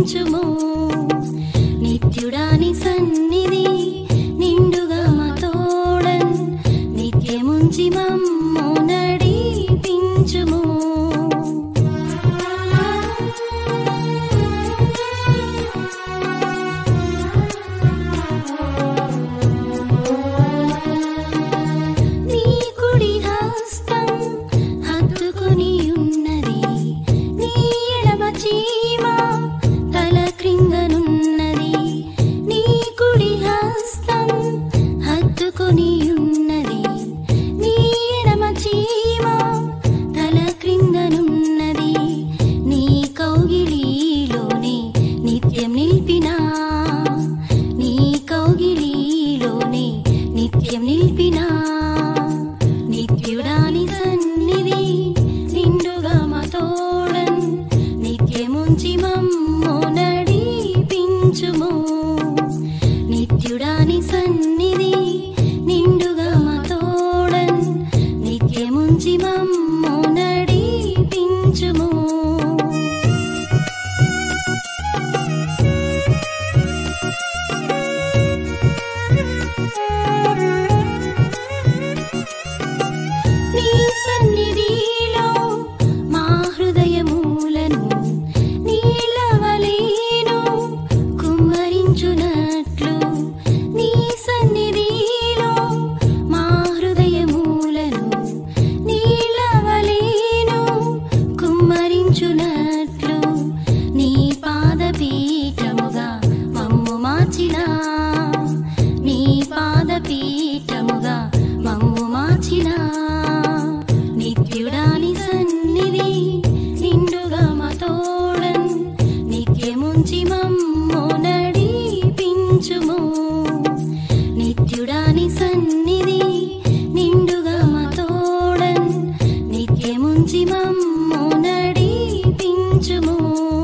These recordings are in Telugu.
నడిపించుము నిత్యుడాని సన్నిధి నిండుగా మా తోడన్ నిత్యముంచి మమ్ము నడిపించుము నీ కుడి హస్తం హత్తుకుని ఉన్నది నీ ఎడమ చీమ తల క్రింగనున్నది నీ కుడి హస్తం హత్తుకుని ఉన్నది నీ ఎడమ చీమ తల క్రింగనున్నది నీ కౌగిలిలోనే నిత్యం నిలిపినా నీ కౌగిలిలోనే నిత్యం నిలిపినా నిత్యుడాని సన్నిధి నిండుగా మా తోడన్ నిత్యముంచి మమ్ము నడిపించుము నిత్యుడాని సన్నిధి నిండుగా మా తోడన్ నిత్యముంచి మమ్ము నడిపించుము నీ సన్నిధిలో మా హృదయమూలను నీలవలేను కుమ్మరించునట్లు నీ సన్నిధిలో మా హృదయమూలను నీలవలేను కుమ్మరించునట్లు నీ పాదపీఠముగా మమ్ము మార్చినా నీ పాదపీఠముగా మమ్ము మార్చినా నిత్యుడాని సన్నిధి నిండుగా మా తోడన్ నిత్యముంచి మమ్ము నడిపించుము నిత్యుడాని సన్నిధి నిండుగా మా తోడన్ నిత్యముంచి మమ్ము నడిపించుము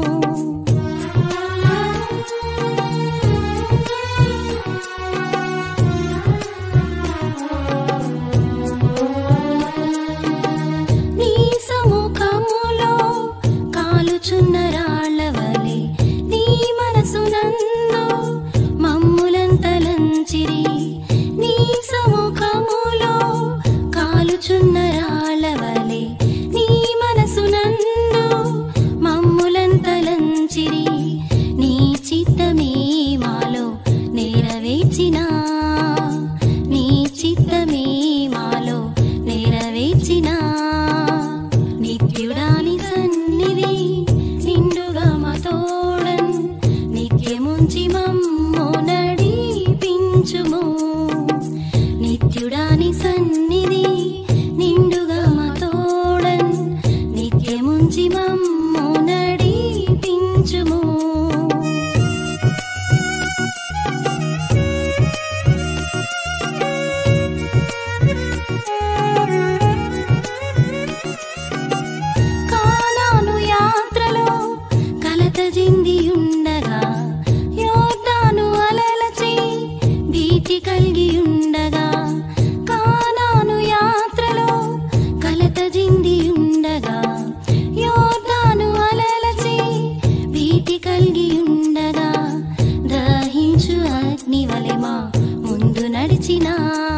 నీ సముఖములో కాలుచున్న రాళ్ళవలె నీ మనసునందు మమ్ములంతలంచిరి నీ సముఖములో కాలుచున్న రాళ్ళవలె నీ మనసునందు మమ్ములంతలంచిరి నీ చిత్తమే మాలో నెరవేర్చినా నీ చిత్తమే మాలో నెరవేర్చినా నిత్యుడాని సన్నిధి నిండుగా మా తోడన్ నిత్యముంచి మమ్ము నడిపించుము నిత్యుడాని సన్నిధి నిండుగా మా తోడన్ నిత్యముంచి మమ్ము నడిపించుము కానాను యాత్రలో కలత చెంది ఉండగా యోర్దాను అలలచే భీతి కలిగి ఉండగా కానాను యాత్రలో కలత చెంది ఉండగా యోర్దాను అలలచే భీతి కలిగి ఉండగా దహించు అగ్ని వలె మా ముందు నడిచినా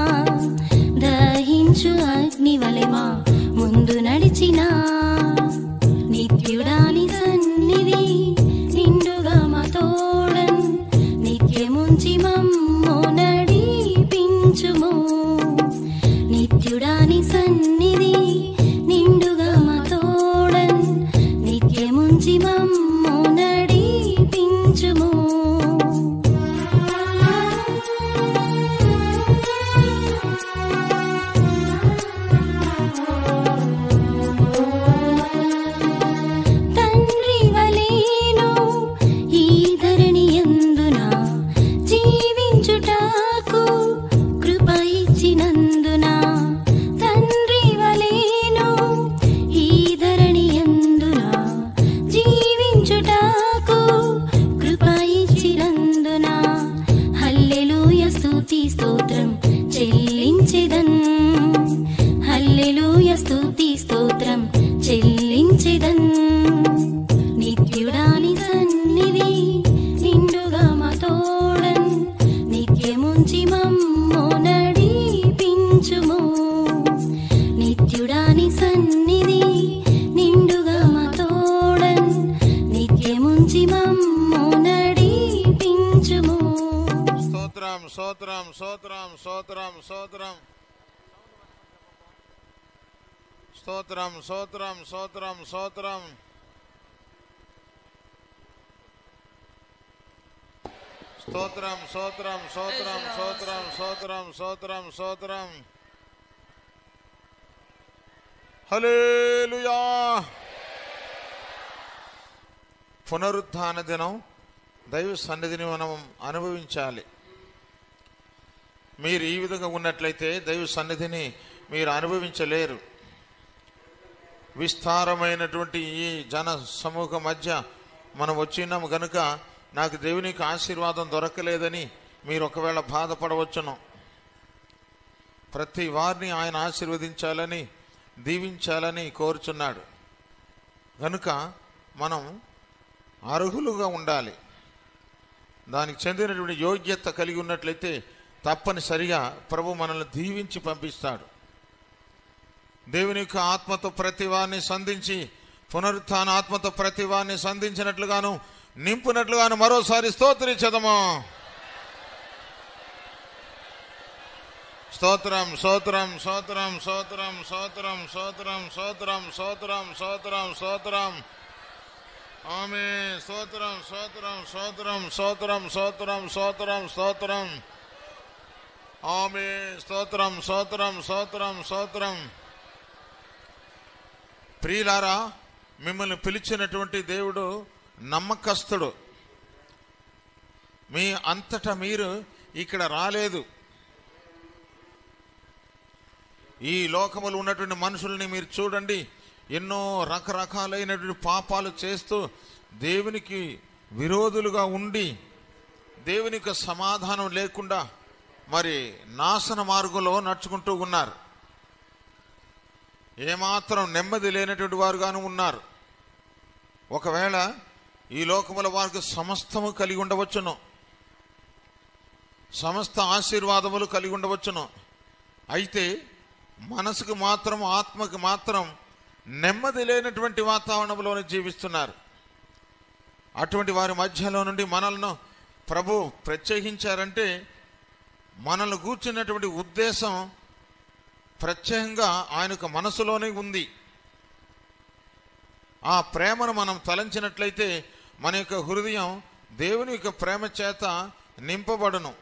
దహించు అగ్ని వలె మా ముందు నడిచినా నిత్యుడాని సన్నిధి నిండుగా మా తోడన్ నిత్యముంచి మమ్ము నడిపించుము స్తోత్రం స్తోత్రం స్తోత్రం స్తోత్రం స్తోత్రం స్తోత్రం స్తోత్రం స్తోత్రం స్తోత్రం స్తోత్రం స్తోత్రం స్తోత్రం స్తోత్రం స్తోత్రం స్తోత్రం హల్లెలూయా పునరుత్థాన దినం దైవ సన్నిధిని మనం అనుభవించాలి మీరు ఈ విధంగా ఉన్నట్లయితే దైవ సన్నిధిని మీరు అనుభవించలేరు విస్తారమైనటువంటి ఈ జన సమూహ మధ్య మనం వచ్చినాము గనుక నాకు దేవునికి ఆశీర్వాదం దొరకలేదని మీరు ఒకవేళ బాధపడవచ్చును ప్రతి వారిని ఆయన ఆశీర్వదించాలని దీవించాలని కోరుచున్నాడు గనుక మనం అర్హులుగా ఉండాలి దానికి చెందినటువంటి యోగ్యత కలిగి ఉన్నట్లయితే తప్పనిసరిగా ప్రభు మనల్ని దీవించి పంపిస్తాడు దేవుని యొక్క ఆత్మతో ప్రతి వారిని సంధించి పునరుత్థాన ఆత్మతో ప్రతి వారిని సంధించినట్లుగాను నింపునట్లుగాను మరోసారి స్తోత్రించదము స్తోత్రం స్తోత్రం స్తోత్రం స్తోత్రం స్తోత్రం స్తోత్రం స్తోత్రం స్తోత్రం స్తోత్రం స్తోత్రం ఆమె స్తోత్రం స్తోత్రం స్తోత్రం స్తోత్రం స్తోత్రం స్తోత్రం స్తోత్రం ఆమె స్తోత్రం స్తోత్రం స్తోత్రం స్తోత్రం ప్రియులారా మిమ్మల్ని పిలిచినటువంటి దేవుడు నమ్మకస్తుడు మీ అంతటా మీరు ఇక్కడ రాలేదు ఈ లోకములు ఉన్నటువంటి మనుషుల్ని మీరు చూడండి ఎన్నో రకరకాలైనటువంటి పాపాలు చేస్తూ దేవునికి విరోధులుగా ఉండి దేవునికి సమాధానం లేకుండా మరి నాశన మార్గంలో నడుచుకుంటూ ఉన్నారు ఏమాత్రం నెమ్మది లేనటువంటి వారుగాను ఉన్నారు ఒకవేళ ఈ లోకముల వారికి సమస్తము కలిగి ఉండవచ్చును సమస్త ఆశీర్వాదములు కలిగి ఉండవచ్చును అయితే మనసుకు మాత్రం ఆత్మకు మాత్రం నెమ్మది లేనటువంటి వాతావరణంలోనే జీవిస్తున్నారు అటువంటి వారి మధ్యలో నుండి మనల్ని ప్రభు ప్రత్యేకించారంటే మనల్ని కూర్చున్నటువంటి ఉద్దేశం ప్రత్యేకంగా ఆయన యొక్క మనసులోనే ఉంది ఆ ప్రేమను మనం తలంచినట్లయితే మన యొక్క హృదయం దేవుని యొక్క ప్రేమ చేత నింపబడును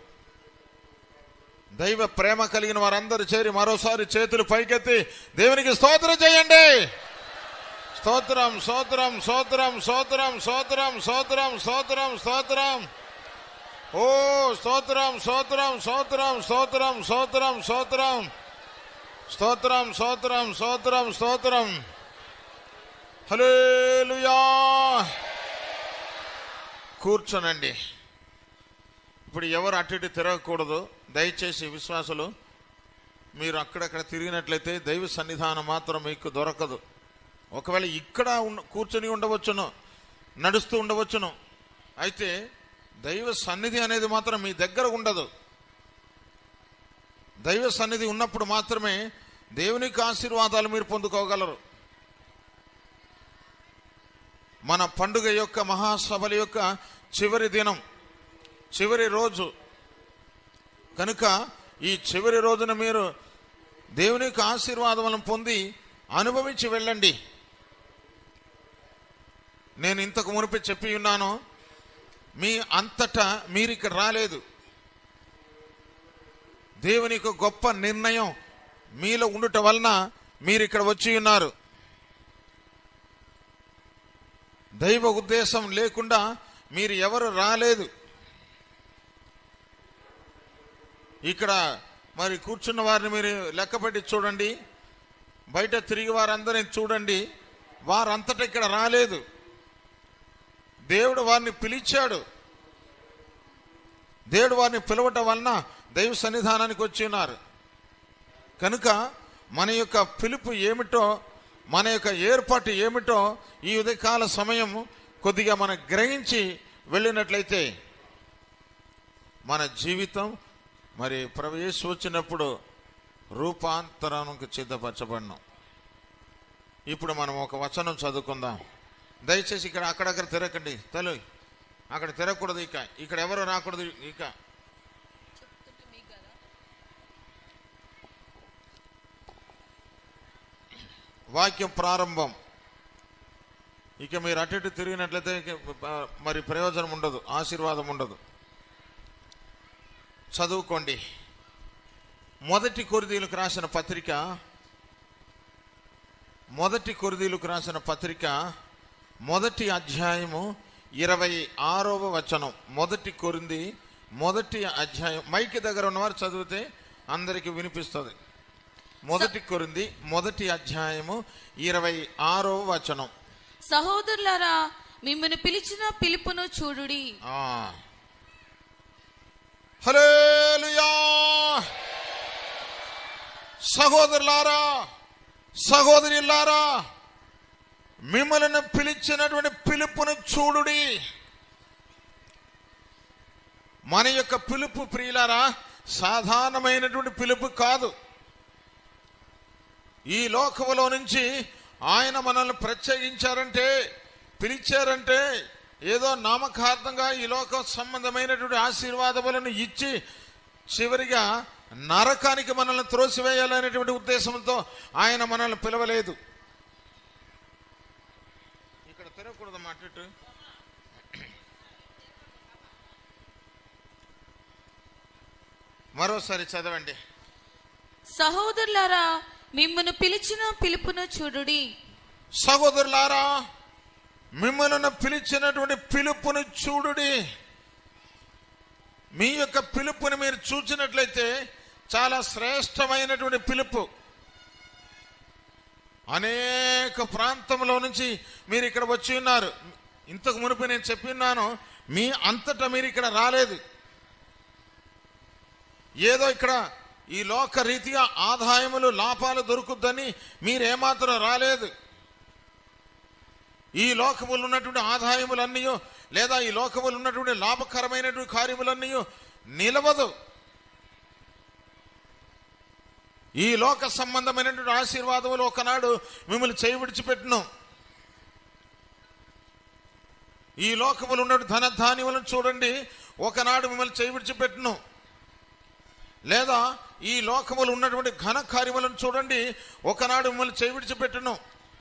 దైవ ప్రేమ కలిగిన వారందరూ చేరి మరోసారి చేతులు పైకెత్తి దేవునికి స్తోత్రం చేయండి స్తోత్రం స్తోత్రం స్తోత్రం స్తోత్రం స్తోత్రం స్తోత్రం స్తోత్రం స్తోత్రం ఓ స్తోత్రం స్తోత్రం స్తోత్రం స్తోత్రం స్తోత్రం స్తోత్రం స్తోత్రం స్తోత్రం స్తోత్రం స్తోత్రం హల్లెలూయా కూర్చోనండి ఇప్పుడు ఎవరు అటు ఇటు తిరగకూడదు దయచేసి విశ్వాసులు మీరు అక్కడక్కడ తిరిగినట్లయితే దైవ సన్నిధానం మాత్రం మీకు దొరకదు ఒకవేళ ఇక్కడ ఉన్న కూర్చొని ఉండవచ్చును నడుస్తూ ఉండవచ్చును అయితే దైవ సన్నిధి అనేది మాత్రం మీ దగ్గర ఉండదు దైవ సన్నిధి ఉన్నప్పుడు మాత్రమే దేవునికి ఆశీర్వాదాలు మీరు పొందుకోగలరు మన పండుగ యొక్క మహాసభల యొక్క చివరి దినం చివరి రోజు కనుక ఈ చివరి రోజున మీరు దేవుని యొక్క ఆశీర్వాదములను పొంది అనుభవించి వెళ్ళండి నేను ఇంతకు మునిపి చెప్పి ఉన్నాను మీ అంతటా మీరు ఇక్కడ రాలేదు దేవుని యొక్క గొప్ప నిర్ణయం మీలో ఉండుట వలన మీరు ఇక్కడ వచ్చి ఉన్నారు దైవ ఉద్దేశం లేకుండా మీరు ఎవరు రాలేదు ఇక్కడ మరి కూర్చున్న వారిని మీరు లెక్కపెట్టి చూడండి బయట తిరిగి వారందరిని చూడండి వారంతటా ఇక్కడ రాలేదు దేవుడు వారిని పిలిచాడు దేవుడు వారిని పిలవటం వలన దైవ సన్నిధానానికి వచ్చి ఉన్నారు కనుక మన యొక్క పిలుపు ఏమిటో మన యొక్క ఏర్పాటు ఏమిటో ఈ ఉదయకాల సమయం కొద్దిగా మనం గ్రహించి వెళ్ళినట్లయితే మన జీవితం మరి ప్రవేశ వచ్చినప్పుడు రూపాంతరానికి సిద్ధపరచబడినాం ఇప్పుడు మనం ఒక వచనం చదువుకుందాం దయచేసి ఇక్కడ అక్కడక్కడ తిరగకండి తలు అక్కడ తిరగకూడదు ఇక ఇక్కడ ఎవరు రాకూడదు ఇక వాక్యం ప్రారంభం ఇక మీరు అటు ఇటు తిరిగినట్లయితే ఇక, ఆ, మరి ప్రయోజనం ఉండదు ఆశీర్వాదం ఉండదు చదువుకోండి మొదటి కొరిదీలకు రాసిన పత్రిక మొదటి కొరిదీలకు రాసిన పత్రిక మొదటి అధ్యాయము ఇరవై ఆరవ వచనం మొదటి కొరింది మొదటి అధ్యాయం మైక్ దగ్గర ఉన్నవారు చదివితే అందరికీ వినిపిస్తుంది మొదటి కొరింది మొదటి అధ్యాయము ఇరవై ఆరవ వచనం సహోదరులారా మిమ్మల్ని పిలిచిన పిలుపును చూడుడి ఆ. హల్లెలూయా సహోదరులారా సహోదరులారా మిమ్మల్ని పిలిచినటువంటి పిలుపును చూడుడి మన యొక్క పిలుపు ప్రియులారా సాధారణమైనటువంటి పిలుపు కాదు ఈ లోకములో నుంచి ఆయన మనల్ని ప్రత్యేకించారంటే పిలిచారంటే ఏదో నామకార్థంగా ఈ లోక సంబంధమైనటువంటి ఆశీర్వాదములను ఇచ్చి చివరిగా నరకానికి మనల్ని త్రోసివేయాలనేటువంటి ఉద్దేశంతో ఆయన మనల్ని పిలవలేదు ఇక్కడ తిరగకూడదు మాట ఇటు. మరోసారి చదవండి సహోదరులారా మిమ్మల్ని పిలిచిన పిలుపును చూడుడి సహోదరులారా మిమ్మల్ని పిలిచినటువంటి పిలుపుని చూడుడి మీ యొక్క పిలుపుని మీరు చూచినట్లయితే చాలా శ్రేష్టమైనటువంటి పిలుపు అనేక ప్రాంతంలో నుంచి మీరు ఇక్కడ వచ్చి ఉన్నారు ఇంతకు మునుపు నేను చెప్పిన్నాను మీ అంతటా మీరు ఇక్కడ రాలేదు ఏదో ఇక్కడ ఈ లోక రీతిగా ఆదాయములు లాభాలు దొరుకుద్దని మీరేమాత్రం రాలేదు ఈ లోకములు ఉన్నటువంటి ఆదాయములన్నీ లేదా ఈ లోకములు ఉన్నటువంటి లాభకరమైనటువంటి కార్యములన్నీ నిలవదు ఈ లోక సంబంధమైనటువంటి ఆశీర్వాదములు ఒకనాడు మిమ్మల్ని చేయి విడిచిపెట్టును ఈ లోకములు ఉన్న ధన ధాన్యములను చూడండి ఒకనాడు మిమ్మల్ని చేయి విడిచిపెట్టును లేదా ఈ లోకములు ఉన్నటువంటి ఘన కార్యములను చూడండి ఒకనాడు మిమ్మల్ని చేయి విడిచిపెట్టును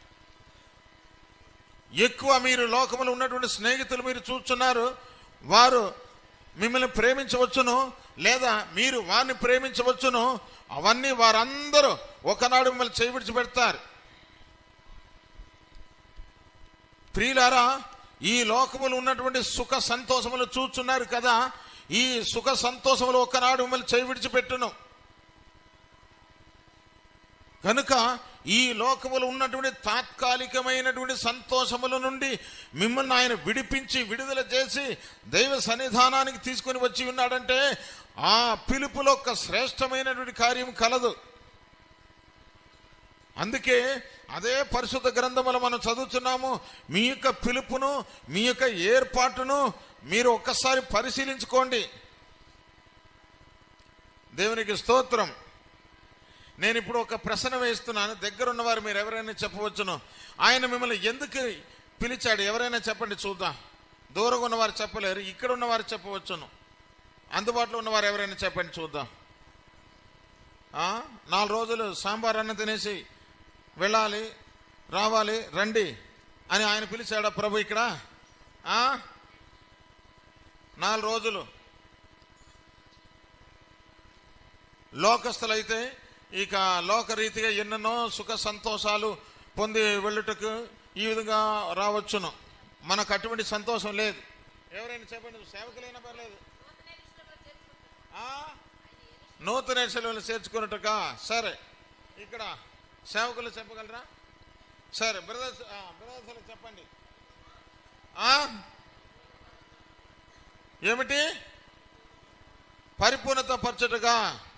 ఎక్కువ మీరు లోకములో ఉన్నటువంటి స్నేహితులు మీరు చూస్తున్నారు వారు మిమ్మల్ని ప్రేమించవచ్చును లేదా మీరు వారిని ప్రేమించవచ్చును అవన్నీ వారందరూ ఒకనాడు మిమ్మల్ని చేయి విడిచిపెడతారు ప్రియులారా ఈ లోకములు ఉన్నటువంటి సుఖ సంతోషములు చూస్తున్నారు కదా ఈ సుఖ సంతోషములు ఒకనాడు మిమ్మల్ని చేయి విడిచిపెట్టును కనుక ఈ లోకములు ఉన్నటువంటి తాత్కాలికమైనటువంటి సంతోషముల నుండి మిమ్మల్ని ఆయన విడిపించి విడుదల చేసి దైవ సన్నిధానానికి తీసుకొని వచ్చి ఉన్నాడంటే ఆ పిలుపులో ఒక శ్రేష్టమైనటువంటి కార్యం కలదు అందుకే అదే పరిశుద్ధ గ్రంథములు మనం చదువుతున్నాము మీ యొక్క పిలుపును మీ యొక్క ఏర్పాటును మీరు ఒక్కసారి పరిశీలించుకోండి దేవునికి స్తోత్రం నేను ఇప్పుడు ఒక ప్రశ్న వేస్తున్నాను దగ్గర ఉన్నవారు మీరు ఎవరైనా చెప్పవచ్చును ఆయన మిమ్మల్ని ఎందుకు పిలిచాడు ఎవరైనా చెప్పండి చూద్దాం దూరంగా ఉన్నవారు చెప్పలేరు ఇక్కడ ఉన్నవారు చెప్పవచ్చును అందుబాటులో ఉన్నవారు ఎవరైనా చెప్పండి చూద్దాం ఆ? నాలుగు రోజులు సాంబార్ అన్నం తినేసి వెళ్ళాలి రావాలి రండి అని ఆయన పిలిచాడా ప్రభు ఇక్కడ ఆ? నాలుగు రోజులు లోకస్తులైతే ఇక లోకరీతిగా ఎన్నెన్నో సుఖ సంతోషాలు పొంది వెళ్ళుటకు ఈ విధంగా రావచ్చును మనకు అటువంటి సంతోషం లేదు ఎవరైనా చెప్పండి సేవకులైనా పర్లేదు ఆ? నూతన సెలవులు చేర్చుకున్నట్టుగా సరే ఇక్కడ సేవకులు చెప్పగలరా సరే బ్రదర్స్ ఆ, బ్రదర్స్ చెప్పండి ఆ? ఏమిటి పరిపూర్ణత పరచుటగా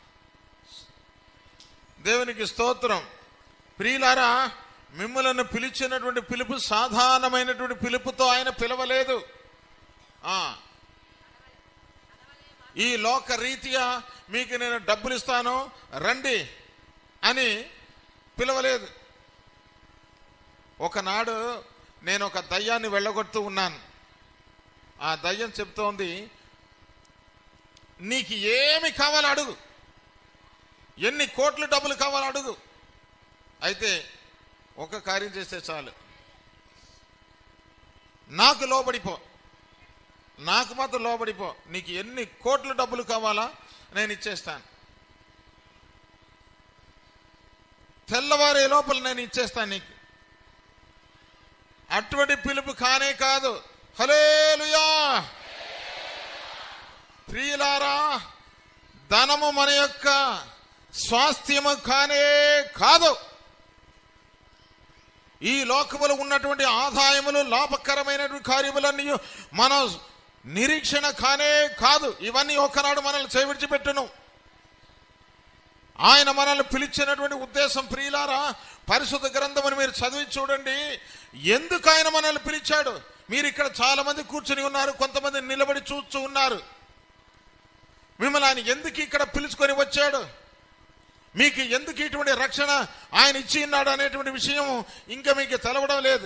దేవునికి స్తోత్రం ప్రియులారా మిమ్మలను పిలిచినటువంటి పిలుపు సాధారణమైనటువంటి పిలుపుతో ఆయన పిలవలేదు ఆ ఈ లోక రీత్యా మీకు నేను డబ్బులు ఇస్తాను రండి అని పిలవలేదు ఒకనాడు నేను ఒక దయ్యాన్ని వెళ్ళగొడుతూ ఉన్నాను ఆ దయ్యం చెప్తోంది నీకు ఏమి కావాలో అడుగు ఎన్ని కోట్ల డబ్బులు కావాలో అడుగు అయితే ఒక కార్యం చేస్తే చాలు నాకు లోబడిపో నాకు మాత్రం లోబడిపో నీకు ఎన్ని కోట్ల డబ్బులు కావాలా నేను ఇచ్చేస్తాను తెల్లవారే లోపల నేను ఇచ్చేస్తాను నీకు అటువంటి పిలుపు కానే కాదు హలేలుయా ప్రియులారా ధనము మన యొక్క స్వాస్థ్యము కానే కాదు ఈ లోకములో ఉన్నటువంటి ఆదాయములు లాభకరమైనటువంటి కార్యములన్నీ మన నిరీక్షణ కానే కాదు ఇవన్నీ ఒకనాడు మనల్ని చేవిడిచిపెట్టును ఆయన మనల్ని పిలిచినటువంటి ఉద్దేశం ప్రియులారా పరిశుద్ధ గ్రంథమని మీరు చదివి చూడండి ఎందుకు ఆయన మనల్ని పిలిచాడు మీరు ఇక్కడ చాలా మంది కూర్చుని ఉన్నారు కొంతమంది నిలబడి చూస్తూ ఉన్నారు మిమ్మల్ని ఆయన ఎందుకు ఇక్కడ పిలుచుకొని వచ్చాడు మీకు ఎందుకు ఇటువంటి రక్షణ ఆయన ఇచ్చి ఉన్నాడు అనేటువంటి విషయం ఇంకా మీకు తెలవడం లేదు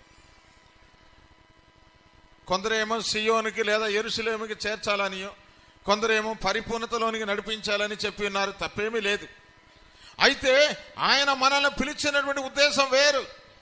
కొందరేమో సియోనికి లేదా ఎరుసలేమికి చేర్చాలనియో కొందరేమో పరిపూర్ణతలోనికి నడిపించాలని చెప్పి ఉన్నారు తప్పేమీ లేదు అయితే ఆయన మనల్ని పిలిచినటువంటి ఉద్దేశం వేరు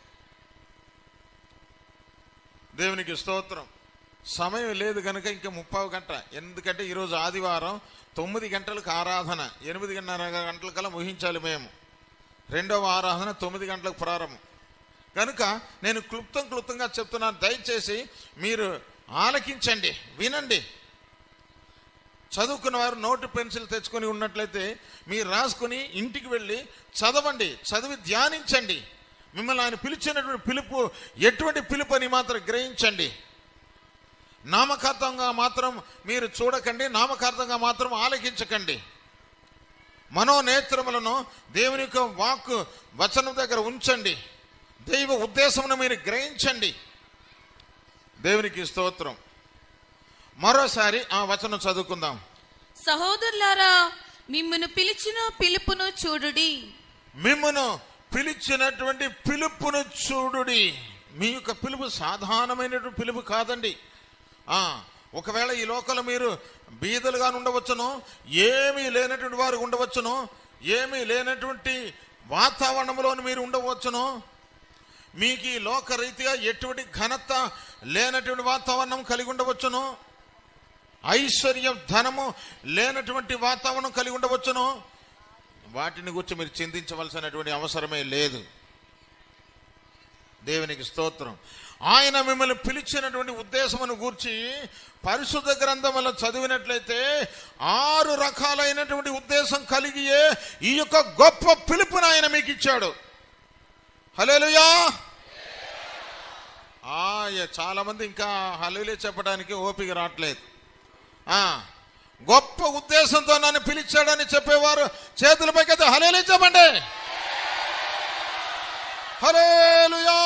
దేవునికి స్తోత్రం సమయం లేదు కనుక ఇంకా ముప్పావు గంట ఎందుకంటే ఈరోజు ఆదివారం తొమ్మిది గంటలకు ఆరాధన ఎనిమిదిన్నర గంటలకల్లా ముగించాలి మేము రెండవ ఆరాధన తొమ్మిది గంటలకు ప్రారంభం కనుక నేను క్లుప్తం క్లుప్తంగా చెప్తున్నాను దయచేసి మీరు ఆలకించండి వినండి చదువుకున్న వారు నోటు పెన్సిల్ తెచ్చుకొని ఉన్నట్లయితే మీరు రాసుకుని ఇంటికి వెళ్ళి చదవండి చదివి ధ్యానించండి మిమ్మల్ని ఆయన పిలిచినటువంటి పిలుపు ఎటువంటి పిలుపు అని మాత్రం గ్రహించండి నామకార్థంగా మాత్రం మీరు చూడకండి నామకార్థంగా మాత్రం ఆలకించకండి మనోనేత్రములను దేవుని యొక్క వాక్కు వచనం దగ్గర ఉంచండి దైవ ఉద్దేశమును మీరు గ్రహించండి దేవునికి స్తోత్రం మరోసారి ఆ వచనం చదువుకుందాం సహోదరులారా మిమ్మును పిలిచిన పిలుపును చూడుడి మిమ్మను పిలిచినటువంటి పిలుపును చూడుడి మీ యొక్క పిలుపు సాధారణమైనటువంటి పిలుపు కాదండి ఆ ఒకవేళ ఈ లోకంలో మీరు బీదలుగా ఉండవచ్చును ఏమీ లేనటువంటి వారు ఉండవచ్చును ఏమీ లేనటువంటి వాతావరణంలో మీరు ఉండవచ్చును మీకు ఈ లోకరీతిగా ఎటువంటి ఘనత లేనటువంటి వాతావరణం కలిగి ఉండవచ్చును ఐశ్వర్యం ధనము లేనటువంటి వాతావరణం కలిగి ఉండవచ్చును వాటిని గురించి మీరు చింతించవలసినటువంటి అవసరమే లేదు దేవునికి స్తోత్రం ఆయన మిమ్మల్ని పిలిచినటువంటి ఉద్దేశమును గూర్చి పరిశుద్ధ గ్రంథములో చదివినట్లయితే ఆరు రకాలైనటువంటి ఉద్దేశం కలిగియే ఈ యొక్క గొప్ప పిలుపును ఆయన మీకు ఇచ్చాడు హలేలుయా ఆ, ఏ, చాలా మంది ఇంకా హలేలే చెప్పడానికి ఓపిక రావట్లేదు ఆ గొప్ప ఉద్దేశంతో నన్ను పిలిచాడని చెప్పేవారు చేతుల పైకైతే హలేలే చెప్పండి హలేలుయా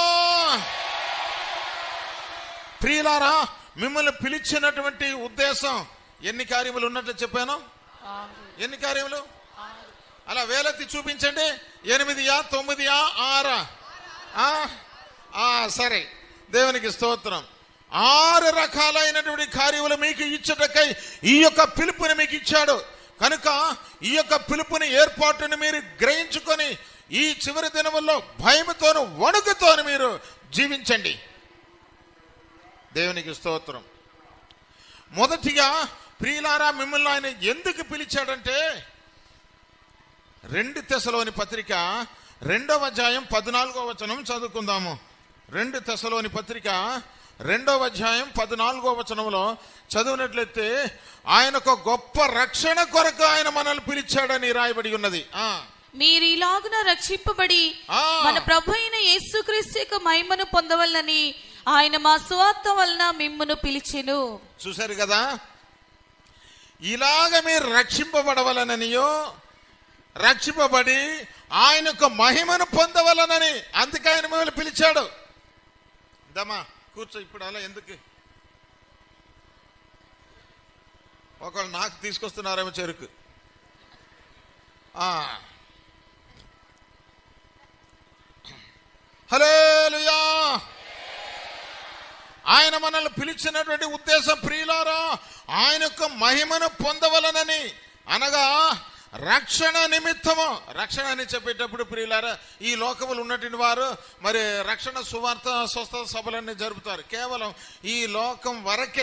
ప్రియులారా మిమ్మల్ని పిలిచినటువంటి ఉద్దేశం ఎన్ని కార్యములు ఉన్నట్లు చెప్పాను ఎన్ని కార్యములు అలా వేలెత్తి చూపించండి ఎనిమిదియా తొమ్మిదియా ఆరా ఆ? ఆ, సరే దేవునికి స్తోత్రం ఆరు రకాలైనటువంటి కార్యములు మీకు ఇచ్చటకై ఈ యొక్క పిలుపుని మీకు ఇచ్చాడు కనుక ఈ యొక్క పిలుపుని ఏర్పాటుని మీరు గ్రహించుకొని ఈ చివరి దినముల్లో భయముతోను వణుకుతోను మీరు జీవించండి దేవునికి స్తోత్రం మొదటిగా ప్రియులారా మిమ్మల్ని ఆయన ఎందుకు పిలిచాడంటే రెండు తెసలోని పత్రిక రెండవ అధ్యాయం పద్నాలుగో వచనం చదువుకుందాము రెండు తెసలోని పత్రిక రెండవ అధ్యాయం పద్నాలుగో వచనంలో చదివినట్లయితే ఆయన ఒక గొప్ప రక్షణ కొరకు ఆయన మనల్ని పిలిచాడని రాయబడి ఉన్నది ఆ మీరు ఇలాగున రక్షింపబడి ఆ. మన ప్రభు అయిన యేసుక్రీస్తు యొక్క మహిమను పొందవలనని ఆయన మా స్వార్థ వలన మిమ్మును పిలిచెను చూశారు కదా ఇలాగ మీరు రక్షింపబడవలననియో రక్షింపబడి ఆయన యొక్క మహిమను పొందవలనని అందుకే ఆయన మిమ్మల్ని పిలిచాడు దమా కూర్చో ఇప్పుడు అలా ఎందుకు ఒకళ్ళు నాకు తీసుకొస్తున్నారేమో చెరుకు ఆ. హల్లెలూయా ఆయన మనల్ని పిలిచినటువంటి ఉద్దేశం ప్రియులారా ఆయన యొక్క మహిమను పొందవలనని అనగా రక్షణ నిమిత్తము రక్షణ అని చెప్పేటప్పుడు ప్రియులారా ఈ లోకములు ఉన్నటువంటి వారు మరి రక్షణ సువార్త స్వస్థ సభలన్నీ జరుపుతారు కేవలం ఈ లోకం వరకే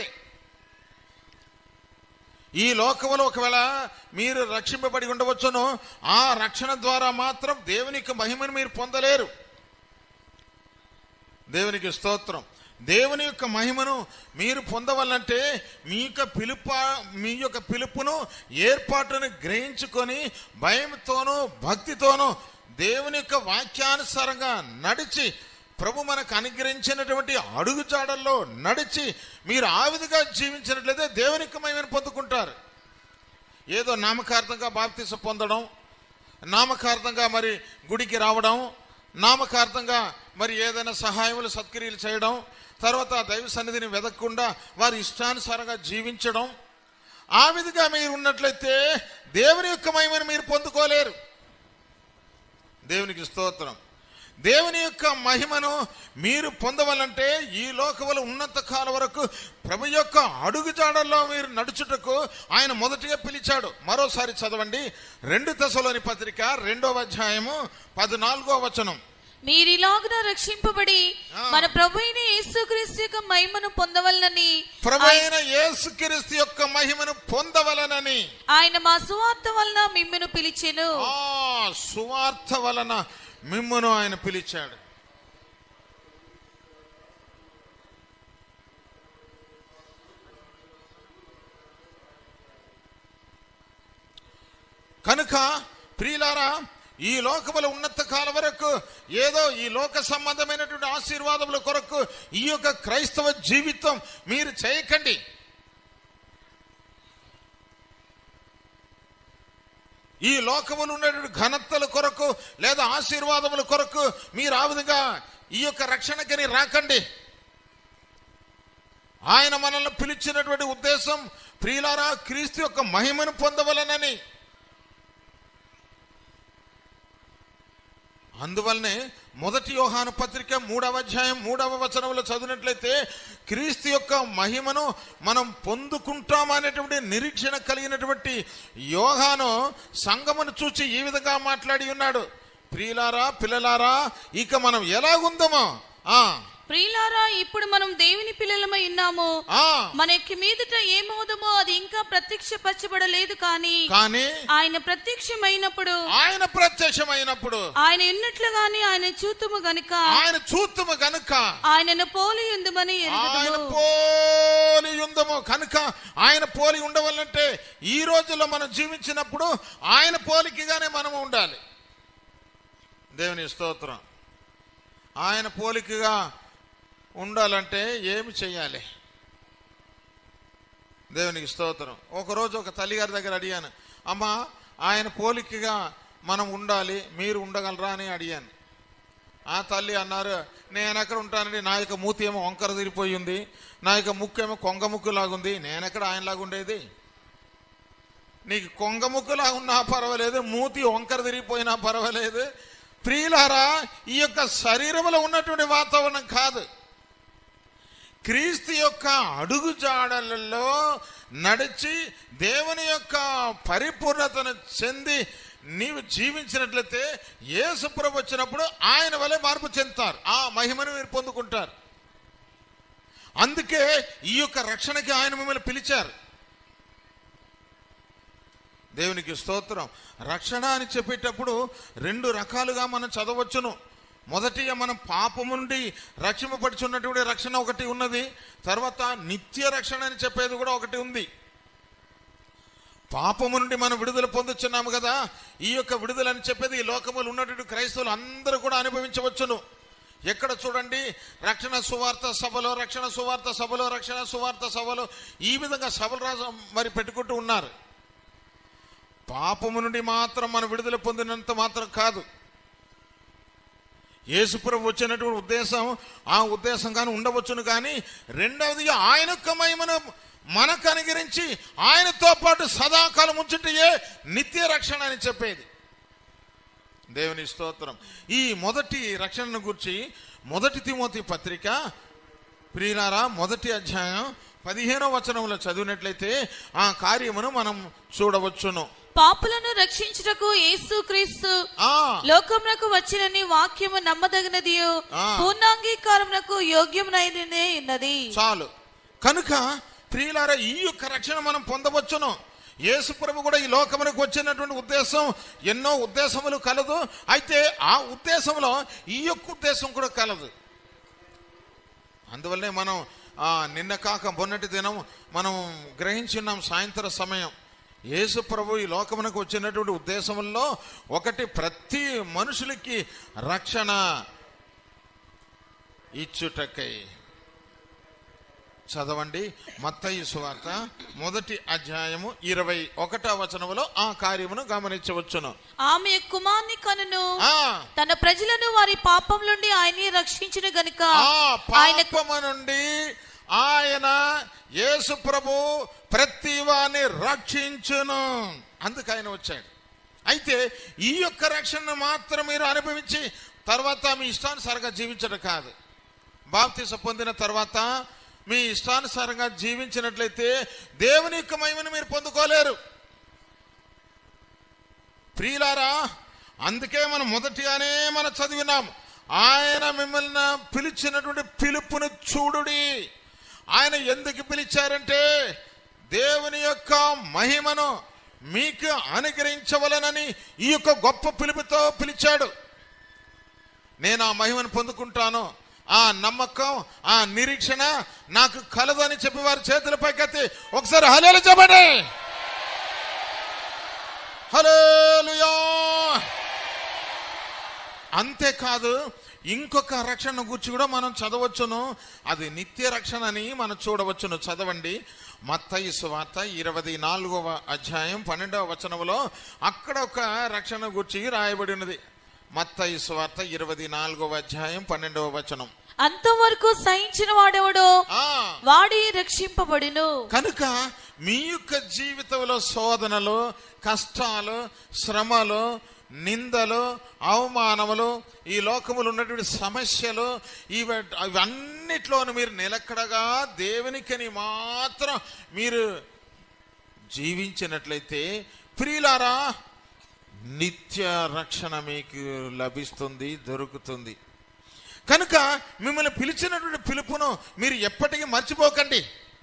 ఈ లోకములో ఒకవేళ మీరు రక్షింపబడి ఉండవచ్చును ఆ రక్షణ ద్వారా మాత్రం దేవునికి మహిమను మీరు పొందలేరు దేవునికి స్తోత్రం దేవుని యొక్క మహిమను మీరు పొందవాలంటే మీ యొక్క పిలుపు మీ యొక్క పిలుపును ఏర్పాటును గ్రహించుకొని భయంతోనూ భక్తితోనూ దేవుని యొక్క వాక్యానుసారంగా నడిచి ప్రభు మనకు అనుగ్రహించినటువంటి అడుగుజాడల్లో నడిచి మీరు ఆ విధంగా జీవించినట్లయితే దేవుని యొక్క మహిమను పొందుకుంటారు ఏదో నామకార్థంగా బాప్తీస పొందడం నామకార్థంగా మరి గుడికి రావడం నామకార్థంగా మరి ఏదైనా సహాయములు సత్క్రియలు చేయడం తర్వాత దైవ సన్నిధిని వెదకకుండా వారి ఇష్టానుసారంగా జీవించడం ఆ విధంగా మీరు ఉన్నట్లయితే దేవుని యొక్క మహిమను మీరు పొందుకోలేరు దేవునికి స్తోత్రం దేవుని యొక్క మహిమను మీరు పొందవాలంటే ఈ లోకముల ఉన్నత కాలం వరకు ప్రభు యొక్క అడుగుజాడల్లో మీరు నడుచుటకు ఆయన మొదటిగా పిలిచాడు మరోసారి చదవండి రెండు దశలోని పత్రిక రెండవ అధ్యాయము పద్నాలుగో వచనం మీరిలాగున రక్షింపబడి ఆ. మన ప్రభు అయిన యేసుక్రీస్తు యొక్క మహిమను పొందవలనని ప్రభు అయిన యేసుక్రీస్తు యొక్క మహిమను పొందవలనని ఆయన మా సువార్త వలన మిమ్మును పిలిచెను ఆ సువార్త వలన మిమ్మును ఆయన పిలిచాడు కనుక ప్రియులారా ఈ లోకముల ఉన్నత కాలం వరకు ఏదో ఈ లోక సంబంధమైనటువంటి ఆశీర్వాదముల కొరకు ఈ యొక్క క్రైస్తవ జీవితం మీరు చేయకండి ఈ లోకములు ఉన్నటువంటి ఘనతల కొరకు లేదా ఆశీర్వాదముల కొరకు మీరు ఆ విధంగా ఈ యొక్క రక్షణకని రాకండి ఆయన మనల్ని పిలిచినటువంటి ఉద్దేశం ప్రియులారా క్రీస్తు యొక్క మహిమను పొందవలనని అందువల్లనే మొదటి యోహాను పత్రిక మూడవ అధ్యాయం మూడవ వచనంలో చదివినట్లయితే క్రీస్తు యొక్క మహిమను మనం పొందుకుంటామనేటువంటి నిరీక్షణ కలిగినటువంటి యోహాను సంగమును చూచి ఈ విధంగా మాట్లాడి ఉన్నాడు ప్రియులారా పిల్లలారా ఇక మనం ఎలాగుందమో ఆ ప్రియులారా ఇప్పుడు మనం దేవుని పిల్లలమై ఉన్నాము ఆ మనకి మీదట ఏమవుదమో అది ఇంకా ప్రత్యక్షపరచబడలేదు కానీ కానీ ఆయన ప్రత్యక్షమైనప్పుడు ఆయన ప్రత్యక్షమైనప్పుడు ఆయన ఉన్నట్లుగానే ఆయన చూతుము గనుక ఆయన చూతుము గనుక ఆయనను పోలి ఉందమని ఆయన ఎరుగుదుము పోలి ఉందము కనుక ఆయన పోలి ఉండవాలంటే ఈ రోజుల్లో మనం జీవించినప్పుడు ఆయన పోలికగానే మనం ఉండాలి దేవుని స్తోత్రం ఆయన పోలికగా ఉండాలంటే ఏమి చెయ్యాలి దేవునికి స్తోత్రం ఒకరోజు ఒక తల్లిగారి దగ్గర అడిగాను అమ్మా ఆయన పోలికగా మనం ఉండాలి మీరు ఉండగలరా అని అడిగాను ఆ తల్లి అన్నారు నేను ఎక్కడ ఉంటానండి నా యొక్క మూతి ఏమో వంకర తిరిగిపోయి ఉంది నా యొక్క ముక్కు ఏమో కొంగ ముక్కు లాగుంది నేను ఎక్కడ ఆయనలాగా ఉండేది నీకు కొంగ ముక్కులా ఉన్నా పర్వాలేదు మూతి వంకర తిరిగిపోయినా పర్వాలేదు ప్రియులారా ఈ యొక్క శరీరంలో ఉన్నటువంటి వాతావరణం కాదు క్రీస్తు యొక్క అడుగుజాడలలో నడిచి దేవుని యొక్క పరిపూర్ణతను చెంది నీవు జీవించినట్లయితే యేసుప్రభు వచ్చినప్పుడు ఆయన వలె మార్పు చెందుతారు ఆ మహిమను మీరు పొందుకుంటారు అందుకే ఈ యొక్క రక్షణకి ఆయన మిమ్మల్ని పిలిచారు దేవునికి స్తోత్రం రక్షణ అని చెప్పేటప్పుడు రెండు రకాలుగా మనం చదవచ్చును మొదటిగా మనం పాపము నుండి రక్షింపబడుచున్నటువంటి రక్షణ ఒకటి ఉన్నది తర్వాత నిత్య రక్షణ అని చెప్పేది కూడా ఒకటి ఉంది పాపము నుండి మనం విడుదల పొందుతున్నాము కదా ఈ యొక్క విడుదల అని చెప్పేది ఈ లోకములు ఉన్నటువంటి క్రైస్తవులు అందరూ కూడా అనుభవించవచ్చును ఎక్కడ చూడండి రక్షణ సువార్త సభలో రక్షణ సువార్త సభలో రక్షణ సువార్త సభలో ఈ విధంగా సభలు రాజు మరి పెట్టుకుంటూ ఉన్నారు పాపము నుండి మాత్రం మనం విడుదల పొందినంత మాత్రం కాదు యేసుప్రభు వచ్చినటువంటి ఉద్దేశం ఆ ఉద్దేశంగానే ఉండవచ్చును కానీ రెండవది ఆయన యొక్క మహిమను మనకు అనుగరించి ఆయనతో పాటు సదాకాలం ఉంచుంటే నిత్య రక్షణ అని చెప్పేది దేవుని స్తోత్రం ఈ మొదటి రక్షణను గురించి మొదటి తిమోతి పత్రిక ప్రియులారా మొదటి అధ్యాయం పదిహేనో వచనంలో చదివినట్లయితే ఆ కార్యమును మనం చూడవచ్చును పాపులను రక్షించుటకు యేసు క్రీస్తు ఆ లోకమునకు వచ్చినని వాక్యము నమ్మదగినది ఆ. పూర్ణాంగీకారమునకు యోగ్యమునైనదే ఉన్నది చాలు కనుక ప్రియులారా ఈ యొక్క రక్షణ మనం పొందవచ్చును యేసు ప్రభు కూడా ఈ లోకమునకు వచ్చినటువంటి ఉద్దేశం ఎన్నో ఉద్దేశములు కలదు అయితే ఆ ఉద్దేశంలో ఈ యొక్క ఉద్దేశం కూడా కలదు అందువల్లనే మనం ఆ, నిన్న కాక మొన్నటి దినం మనం గ్రహించున్నాం సాయంత్రం సమయం యేసు ప్రభు ఈ లోకమునకు వచ్చినటువంటి ఉద్దేశంలో ఒకటి ప్రతి మనుషులకి రక్షణ ఇచ్చుటకై చదవండి మత్తయి సువార్త మొదటి అధ్యాయము ఇరవై ఒకటో వచనములో ఆ కార్యమును గమనించవచ్చును ఆమె కుమార్ని కనును ఆ తన ప్రజలను వారి పాపం నుండి ఆయనే రక్షించిన గనుక ఆ ఆయన పాపము నుండి ఆయన యేసు ప్రభు ప్రతి వాని రక్షించును అందుకు ఆయన వచ్చాడు అయితే ఈ యొక్క రక్షణను మాత్రం మీరు అనుభవించి తర్వాత మీ ఇష్టానుసారంగా జీవించడం కాదు బాప్తీస పొందిన తర్వాత మీ ఇష్టానుసారంగా జీవించినట్లయితే దేవుని యొక్క మహిమను మీరు పొందుకోలేరు ప్రియులారా అందుకే మనం మొదటిగానే మనం చదివినాం ఆయన మిమ్మల్ని పిలిచినటువంటి పిలుపును చూడుడి ఆయన ఎందుకు పిలిచారంటే దేవుని యొక్క మహిమను మీకు అనుగ్రహించవలనని ఈ యొక్క గొప్ప పిలుపుతో పిలిచాడు నేను ఆ మహిమను పొందుకుంటాను ఆ నమ్మకం ఆ నిరీక్షణ నాకు కలదని చెప్పి వారి చేతుల పైకెత్తి ఒకసారి హలేలు చెప్పండి హల్లెలూయా అంతేకాదు ఇంకొక రక్షణ గురించి కూడా మనం చదవచ్చును అది నిత్య రక్షణ అని మనం చూడవచ్చును చదవండి మత్తయి సువార్త ఇరవై నాలుగవ అధ్యాయం పన్నెండవ వచనములో అక్కడ ఒక రక్షణ గురించి రాయబడి ఉన్నది మత్తయి సువార్త ఇరవై నాలుగవ అధ్యాయం పన్నెండవ వచనం అంతవరకు సహించిన వాడెవడో ఆ వాడి రక్షింపబడిను కనుక మీ యొక్క జీవితంలో శోధనలు కష్టాలు శ్రమలు నిందలు అవమానములు ఈ లోకములు ఉన్నటువంటి సమస్యలు ఇవ ఇవన్నిట్లోనూ మీరు నిలకడగా దేవునికని మాత్రం మీరు జీవించినట్లయితే ప్రియులారా నిత్య రక్షణ మీకు లభిస్తుంది దొరుకుతుంది కనుక మిమ్మల్ని పిలిచినటువంటి పిలుపును మీరు ఎప్పటికీ మర్చిపోకండి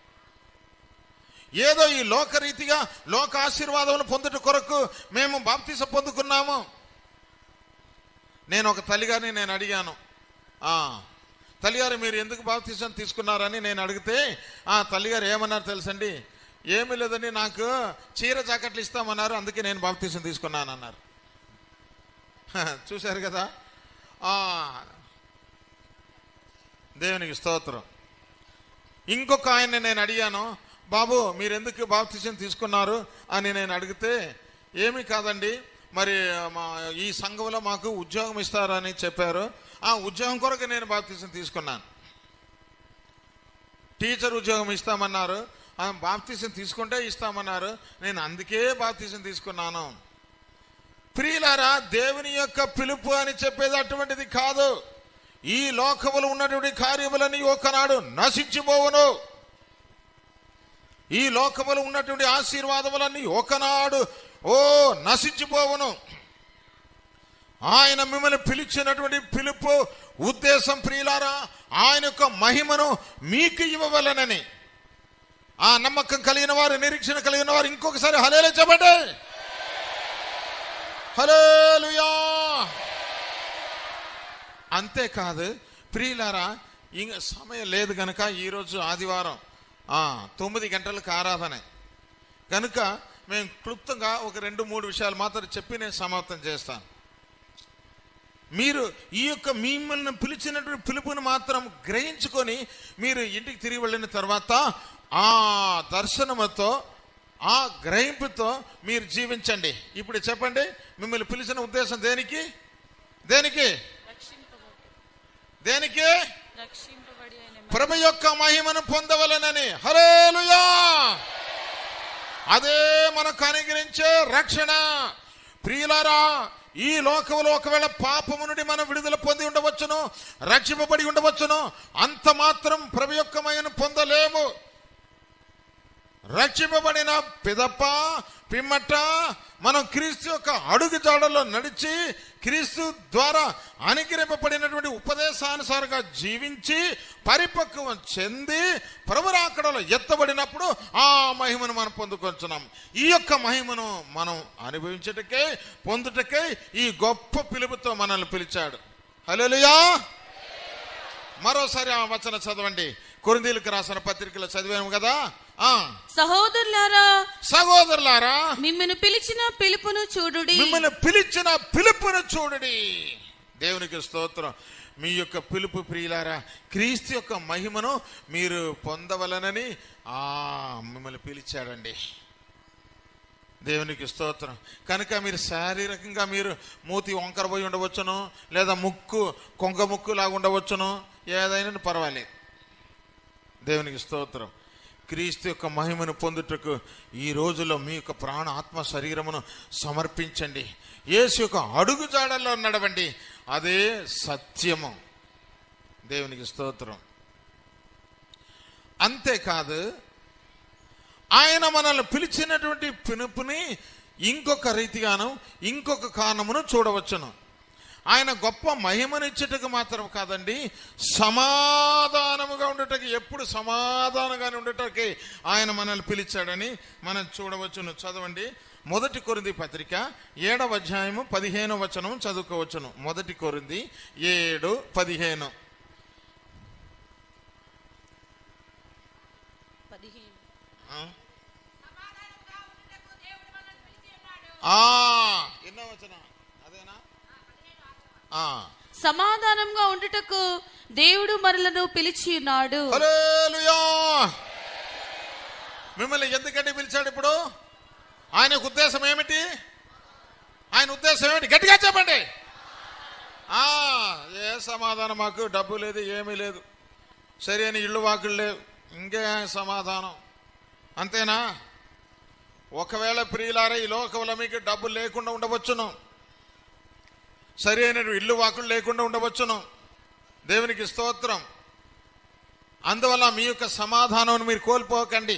ఏదో ఈ లోకరీతిగా లోక ఆశీర్వాదములు పొందుట కొరకు మేము బాప్తీస పొందుకున్నాము నేను ఒక తల్లిగారిని నేను అడిగాను ఆ, తల్లిగారు మీరు ఎందుకు బాప్తీసం తీసుకున్నారని నేను అడిగితే ఆ తల్లిగారు ఏమన్నారు తెలుసండి ఏమీ లేదండి నాకు చీర జాకెట్లు ఇస్తామన్నారు అందుకే నేను బాప్తీసం తీసుకున్నాను అన్నారు హ, చూశారు కదా ఆ, దేవునికి స్తోత్రం ఇంకొక ఆయన్ని నేను అడిగాను బాబు మీరు ఎందుకు బాప్తిజం తీసుకున్నారు అని నేను అడిగితే ఏమీ కాదండి మరి మా ఈ సంఘంలో మాకు ఉద్యోగం ఇస్తారని చెప్పారు ఆ ఉద్యోగం కొరకు నేను బాప్తిజం తీసుకున్నాను టీచర్ ఉద్యోగం ఇస్తామన్నారు ఆ బాప్తిజం తీసుకుంటే ఇస్తామన్నారు నేను అందుకే బాప్తిజం తీసుకున్నాను ప్రియులారా దేవుని యొక్క పిలుపు అని చెప్పేది అటువంటిది కాదు ఈ లోకములు ఉన్నటువంటి కార్యములని ఒకనాడు నశించిపోవును ఈ లోకములు ఉన్నటువంటి ఆశీర్వాదములన్నీ ఒకనాడు ఓ నశించిపోవును ఆయన మిమ్మల్ని పిలిచినటువంటి పిలుపు ఉద్దేశం ప్రియులారా ఆయన యొక్క మహిమను మీకు ఇవ్వవలనని ఆ నమ్మకం కలిగిన వారు నిరీక్షణ కలిగిన వారు ఇంకొకసారి హలేలే చెప్పండి హలేలుయా అంతేకాదు ప్రియులారా ఇంక సమయం లేదు గనుక ఈరోజు ఆదివారం ఆ, తొమ్మిది గంటలకు ఆరాధన కనుక మేము క్లుప్తంగా ఒక రెండు మూడు విషయాలు మాత్రం చెప్పి నేను సమాప్తం చేస్తాను మీరు ఈ యొక్క మిమ్మల్ని పిలిచినటువంటి పిలుపుని మాత్రం గ్రహించుకొని మీరు ఇంటికి తిరిగి వెళ్ళిన తర్వాత ఆ దర్శనముతో ఆ గ్రహింపుతో మీరు జీవించండి ఇప్పుడు చెప్పండి మిమ్మల్ని పిలిచిన ఉద్దేశం దేనికి దేనికి దేనికి ప్రభు యొక్క మహిమను పొందవలనని హరేలుయా అదే మనకు అనుగ్రహించే రక్షణ ప్రియులారా ఈ లోకంలో ఒకవేళ పాపము నుండి మనం విడుదల పొంది ఉండవచ్చును రక్షింపబడి ఉండవచ్చును అంత మాత్రం ప్రభు యొక్క మహిమను పొందలేము రక్షింపబడిన పిదప్ప పిమ్మట మనం క్రీస్తు యొక్క అడుగు జాడల్లో నడిచి క్రీస్తు ద్వారా అనుగ్రహింపబడినటువంటి ఉపదేశానుసారంగా జీవించి పరిపక్వం చెంది ప్రభురాకడలో ఎత్తబడినప్పుడు ఆ మహిమను మనం పొందుకొంచున్నాం ఈ యొక్క మహిమను మనం అనుభవించటకే పొందుటకే ఈ గొప్ప పిలుపుతో మనల్ని పిలిచాడు హలోలుయా మరోసారి ఆ వచన చదవండి కొరిందీలకు రాసిన పత్రికలో చదివాము కదా ఆ సహోదరులారా సహోదరులారా మిమ్మల్ని పిలిచిన పిలుపును చూడుడి మిమ్మల్ని పిలిచిన పిలుపును చూడండి దేవునికి స్తోత్రం మీ యొక్క పిలుపు ప్రియులారా క్రీస్తు యొక్క మహిమను మీరు పొందవలనని ఆ మిమ్మల్ని పిలిచాడండి దేవునికి స్తోత్రం కనుక మీరు శారీరకంగా మీరు మూతి వంకర పోయి ఉండవచ్చును లేదా ముక్కు కొంగ ముక్కు లాగా ఉండవచ్చును ఏదైనా పర్వాలేదు దేవునికి స్తోత్రం క్రీస్తు యొక్క మహిమను పొందుటకు ఈ రోజులో మీ యొక్క ప్రాణ ఆత్మ శరీరమును సమర్పించండి యేసు యొక్క అడుగు జాడల్లో నడవండి అదే సత్యము దేవునికి స్తోత్రం అంతేకాదు ఆయన మనల్ని పిలిచినటువంటి పిలుపుని ఇంకొక రీతిగాను ఇంకొక కారణమును చూడవచ్చును ఆయన గొప్ప మహిమనిచ్చుటకు మాత్రం కాదండి సమాధానముగా ఉండటకి ఎప్పుడు సమాధానంగానే ఉండటకి ఆయన మనల్ని పిలిచాడని మనం చూడవచ్చును చదవండి మొదటి కొరింది పత్రిక ఏడవ అధ్యాయము పదిహేను వచనం చదువుకోవచ్చును మొదటి కొరింది ఏడు పదిహేను ఆ? ఆ, ఎన్నో వచనం అదేనా ఆ. సమాధానంగా ఉండుటకు దేవుడు మనలను పిలిచి ఉన్నాడు హల్లెలూయా మిమ్మల్ని ఎందుకంటే పిలిచాడు ఇప్పుడు ఆయన ఉద్దేశం ఏమిటి ఆయన ఉద్దేశం ఏమిటి గట్టిగా చెప్పండి ఆ ఏ సమాధానం మాకు డబ్బు లేదు ఏమీ లేదు సరైన ఇళ్ళు వాకులు లేవు ఇంకే సమాధానం అంతేనా ఒకవేళ ప్రియులారా ఈ లోకంలో మీకు డబ్బు లేకుండా ఉండవచ్చును సరైన ఇల్లు వాకులు లేకుండా ఉండవచ్చును దేవునికి స్తోత్రం అందువల్ల మీ యొక్క సమాధానం మీరు కోల్పోకండి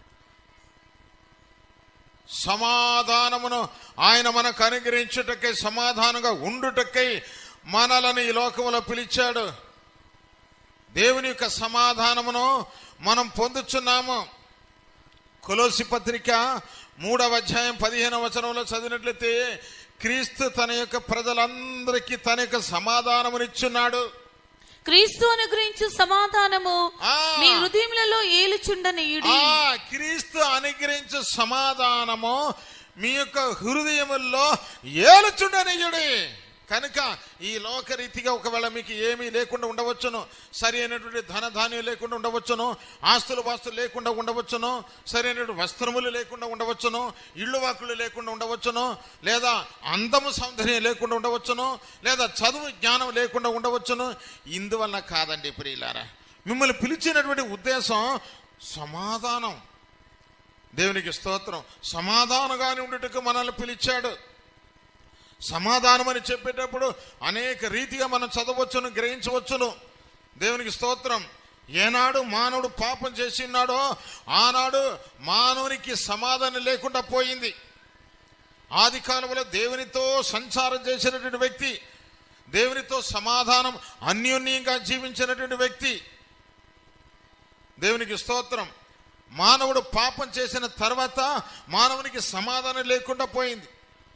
సమాధానమును ఆయన మనకు అనుగ్రహించుటకై సమాధానంగా ఉండుటకై మనలను ఈ లోకములో పిలిచాడు దేవుని యొక్క సమాధానమును మనం పొందుచున్నాము కొలోసి పత్రిక మూడవ అధ్యాయం పదిహేనవ వచనంలో చదివినట్లయితే క్రీస్తు తన యొక్క ప్రజలందరికీ తన యొక్క సమాధానమునిచ్చున్నాడు క్రీస్తు అనుగ్రహించు సమాధానము ఆ. మీ హృదయములలో ఏలుచుండనీయుడి ఆ క్రీస్తు అనుగ్రహించు సమాధానము మీ యొక్క హృదయముల్లో ఏలుచుండనీయుడి కనుక ఈ లోకరీతిగా ఒకవేళ మీకు ఏమీ లేకుండా ఉండవచ్చును సరి అయినటువంటి ధన ధాన్యం లేకుండా ఉండవచ్చును ఆస్తులు వాస్తులు లేకుండా ఉండవచ్చును సరైనటువంటి వస్త్రములు లేకుండా ఉండవచ్చును ఇళ్ళు వాకులు లేకుండా ఉండవచ్చును లేదా అందము సౌందర్యం లేకుండా ఉండవచ్చును లేదా చదువు జ్ఞానం లేకుండా ఉండవచ్చును ఇందువల్ల కాదండి ప్రియులారా మిమ్మల్ని పిలిచినటువంటి ఉద్దేశం సమాధానం దేవునికి స్తోత్రం సమాధానంగానే ఉండేటకు మనల్ని పిలిచాడు సమాధానం అని చెప్పేటప్పుడు అనేక రీతిగా మనం చదవచ్చును గ్రహించవచ్చును దేవునికి స్తోత్రం ఏనాడు మానవుడు పాపం చేసి ఉన్నాడో ఆనాడు మానవునికి సమాధానం లేకుండా పోయింది ఆది కాలంలో దేవునితో సంచారం చేసినటువంటి వ్యక్తి దేవునితో సమాధానం అన్యోన్యంగా జీవించినటువంటి వ్యక్తి దేవునికి స్తోత్రం మానవుడు పాపం చేసిన తర్వాత మానవునికి సమాధానం లేకుండా పోయింది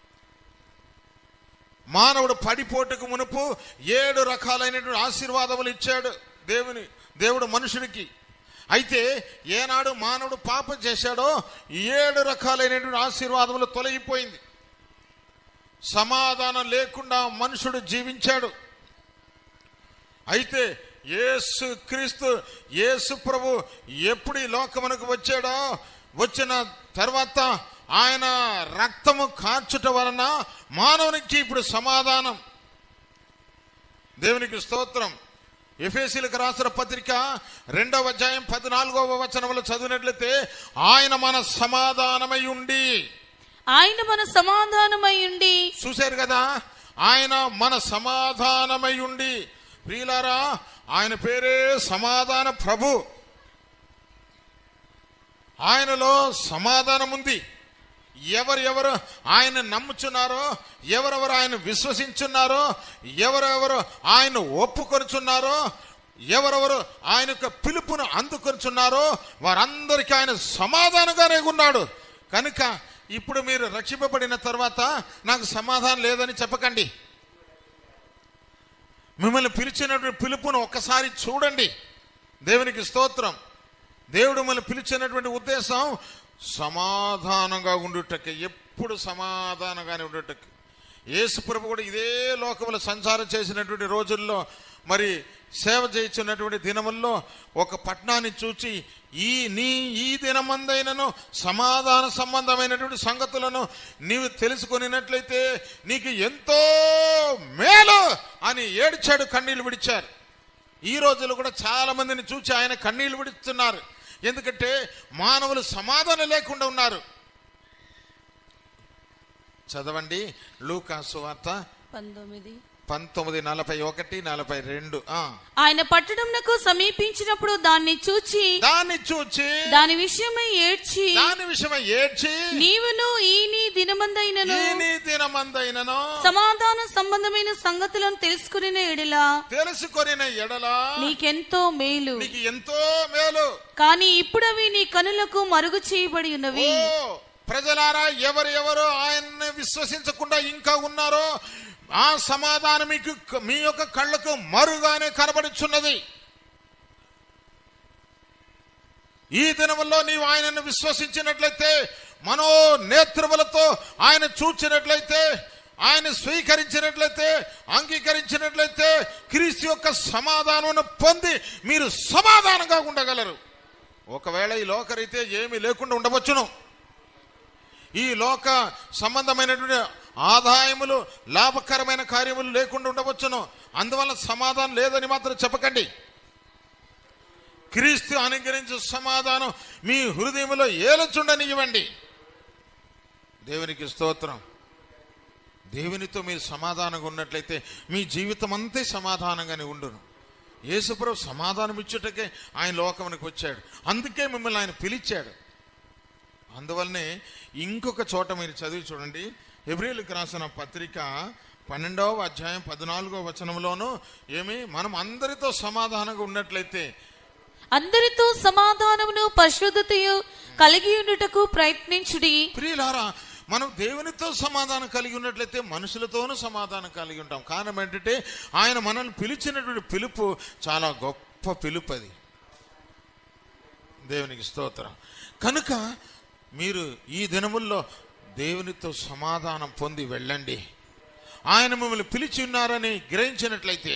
మానవుడు పడిపోటుకు మునుపు ఏడు రకాలైనటువంటి ఆశీర్వాదములు ఇచ్చాడు దేవుని దేవుడు మనుషుడికి అయితే ఏనాడు మానవుడు పాపం చేశాడో ఏడు రకాలైనటువంటి ఆశీర్వాదములు తొలగిపోయింది సమాధానం లేకుండా మనుషుడు జీవించాడు అయితే యేసు క్రీస్తు యేసు ప్రభు ఎప్పుడు ఈ లోకమునకు వచ్చాడో వచ్చిన తర్వాత ఆయన రక్తము కార్చుట వలన మానవునికి ఇప్పుడు సమాధానం దేవునికి స్తోత్రం ఎఫేసీలకు రాసిన పత్రిక రెండవ అధ్యాయం పద్నాలుగవ వచనములు చదివినట్లయితే ఆయన మన సమాధానమై ఉండి ఆయన మన సమాధానమై ఉండి చూశారు కదా ఆయన మన సమాధానమై ఉండి ప్రియులారా ఆయన పేరే సమాధాన ప్రభు ఆయనలో సమాధానం ఉంది ఎవరెవరు ఆయన నమ్ముచున్నారో ఎవరెవరు ఆయన విశ్వసించున్నారో ఎవరెవరు ఆయన ఒప్పుకొనుచున్నారో ఎవరెవరు ఆయన యొక్క పిలుపును అందుకొనుచున్నారో వారందరికీ ఆయన సమాధానంగానే ఉన్నాడు కనుక ఇప్పుడు మీరు రక్షింపబడిన తర్వాత నాకు సమాధానం లేదని చెప్పకండి మిమ్మల్ని పిలిచినటువంటి పిలుపును ఒక్కసారి చూడండి దేవునికి స్తోత్రం దేవుడు మిమ్మల్ని పిలిచినటువంటి ఉద్దేశం సమాధానంగా ఉండుటಕ್ಕೆ ఎప్పుడు సమాధానంగానే ఉండుటಕ್ಕೆ యేసుప్రభు కూడా ఇదే లోకములో సంచారం చేసినటువంటి రోజుల్లో మరి సేవ చేయించినటువంటి దినముల్లో ఒక పట్టణాన్ని చూచి ఈ నీ ఈ దినమందైనను సమాధాన సంబంధమైనటువంటి సంగతులను నీవు తెలుసుకొనినట్లయితే నీకు ఎంతో మేలు అని ఏడ్చాడు కన్నీళ్లు విడిచారు ఈ రోజుల్లో కూడా చాలా మందిని చూచి ఆయన కన్నీళ్లు విడుస్తున్నారు ఎందుకంటే మానవులు సమాధానం లేకుండా ఉన్నారు చదవండి లూకాసు వార్త పంతొమ్మిది పంతొమ్మిది నలభై ఒకటి నలభై రెండు ఆ. ఆయన పట్టణంనకు సమీపించినప్పుడు దాన్ని చూచి దాన్ని చూచి దాని విషయమై ఏడ్చి దాని విషయమై ఏడ్చి నీవును ఈ నీ దినమందైనను ఈ నీ దినమందైనను సమాధాన సంబంధమైన సంగతులను తెలుసుకునే ఎడలా తెలుసుకొనిన ఎడల నీకెంతో మేలు నీకు ఎంతో మేలు కానీ ఇప్పుడవి నీ కనులకు మరుగు చేయబడి ఉన్నవి ఓ ప్రజలారా ఎవరు ఎవరు ఆయన్ని విశ్వసించకుండా ఇంకా ఉన్నారో ఆ సమాధానం మీకు మీ యొక్క కళ్ళకు మరుగానే కనబడుచున్నది ఈ దినములో నీవు ఆయనను విశ్వసించినట్లయితే మనో నేత్రములతో ఆయన చూచినట్లయితే ఆయన స్వీకరించినట్లయితే అంగీకరించినట్లయితే క్రీస్తు యొక్క సమాధానం పొంది మీరు సమాధానంగా ఉండగలరు ఒకవేళ ఈ లోకరైతే ఏమీ లేకుండా ఉండవచ్చును ఈ లోక సంబంధమైనటువంటి ఆదాయములు లాభకరమైన కార్యములు లేకుండా ఉండవచ్చును అందువల్ల సమాధానం లేదని మాత్రం చెప్పకండి క్రీస్తు అనుగ్రహించే సమాధానం మీ హృదయంలో ఏలచుండనివ్వండి దేవునికి స్తోత్రం దేవునితో మీరు సమాధానంగా ఉన్నట్లయితే మీ జీవితం అంతే సమాధానంగానే ఉండును యేసుప్రభు సమాధానం ఇచ్చుటకే ఆయన లోకమునికి వచ్చాడు అందుకే మిమ్మల్ని ఆయన పిలిచాడు అందువల్లనే ఇంకొక చోట మీరు చదివి చూడండి ఎబ్రిల్కి రాసిన పత్రిక పన్నెండవ అధ్యాయం పద్నాలుగో వచనంలోను ఏమి మనం అందరితో సమాధానంగా ఉన్నట్లయితే అందరితో సమాధానమును పరిశుద్ధతయు కలిగి ఉండుటకు ప్రయత్నించుడి ప్రియులారా మనం దేవునితో సమాధానం కలిగి ఉన్నట్లయితే మనుషులతోనూ సమాధానం కలిగి ఉంటాం కారణం ఏంటంటే ఆయన మనల్ని పిలిచినటువంటి పిలుపు చాలా గొప్ప పిలుపు అది దేవునికి స్తోత్రం కనుక మీరు ఈ దినముల్లో దేవునితో సమాధానం పొంది వెళ్ళండి ఆయన మిమ్మల్ని పిలిచి ఉన్నారని గ్రహించినట్లయితే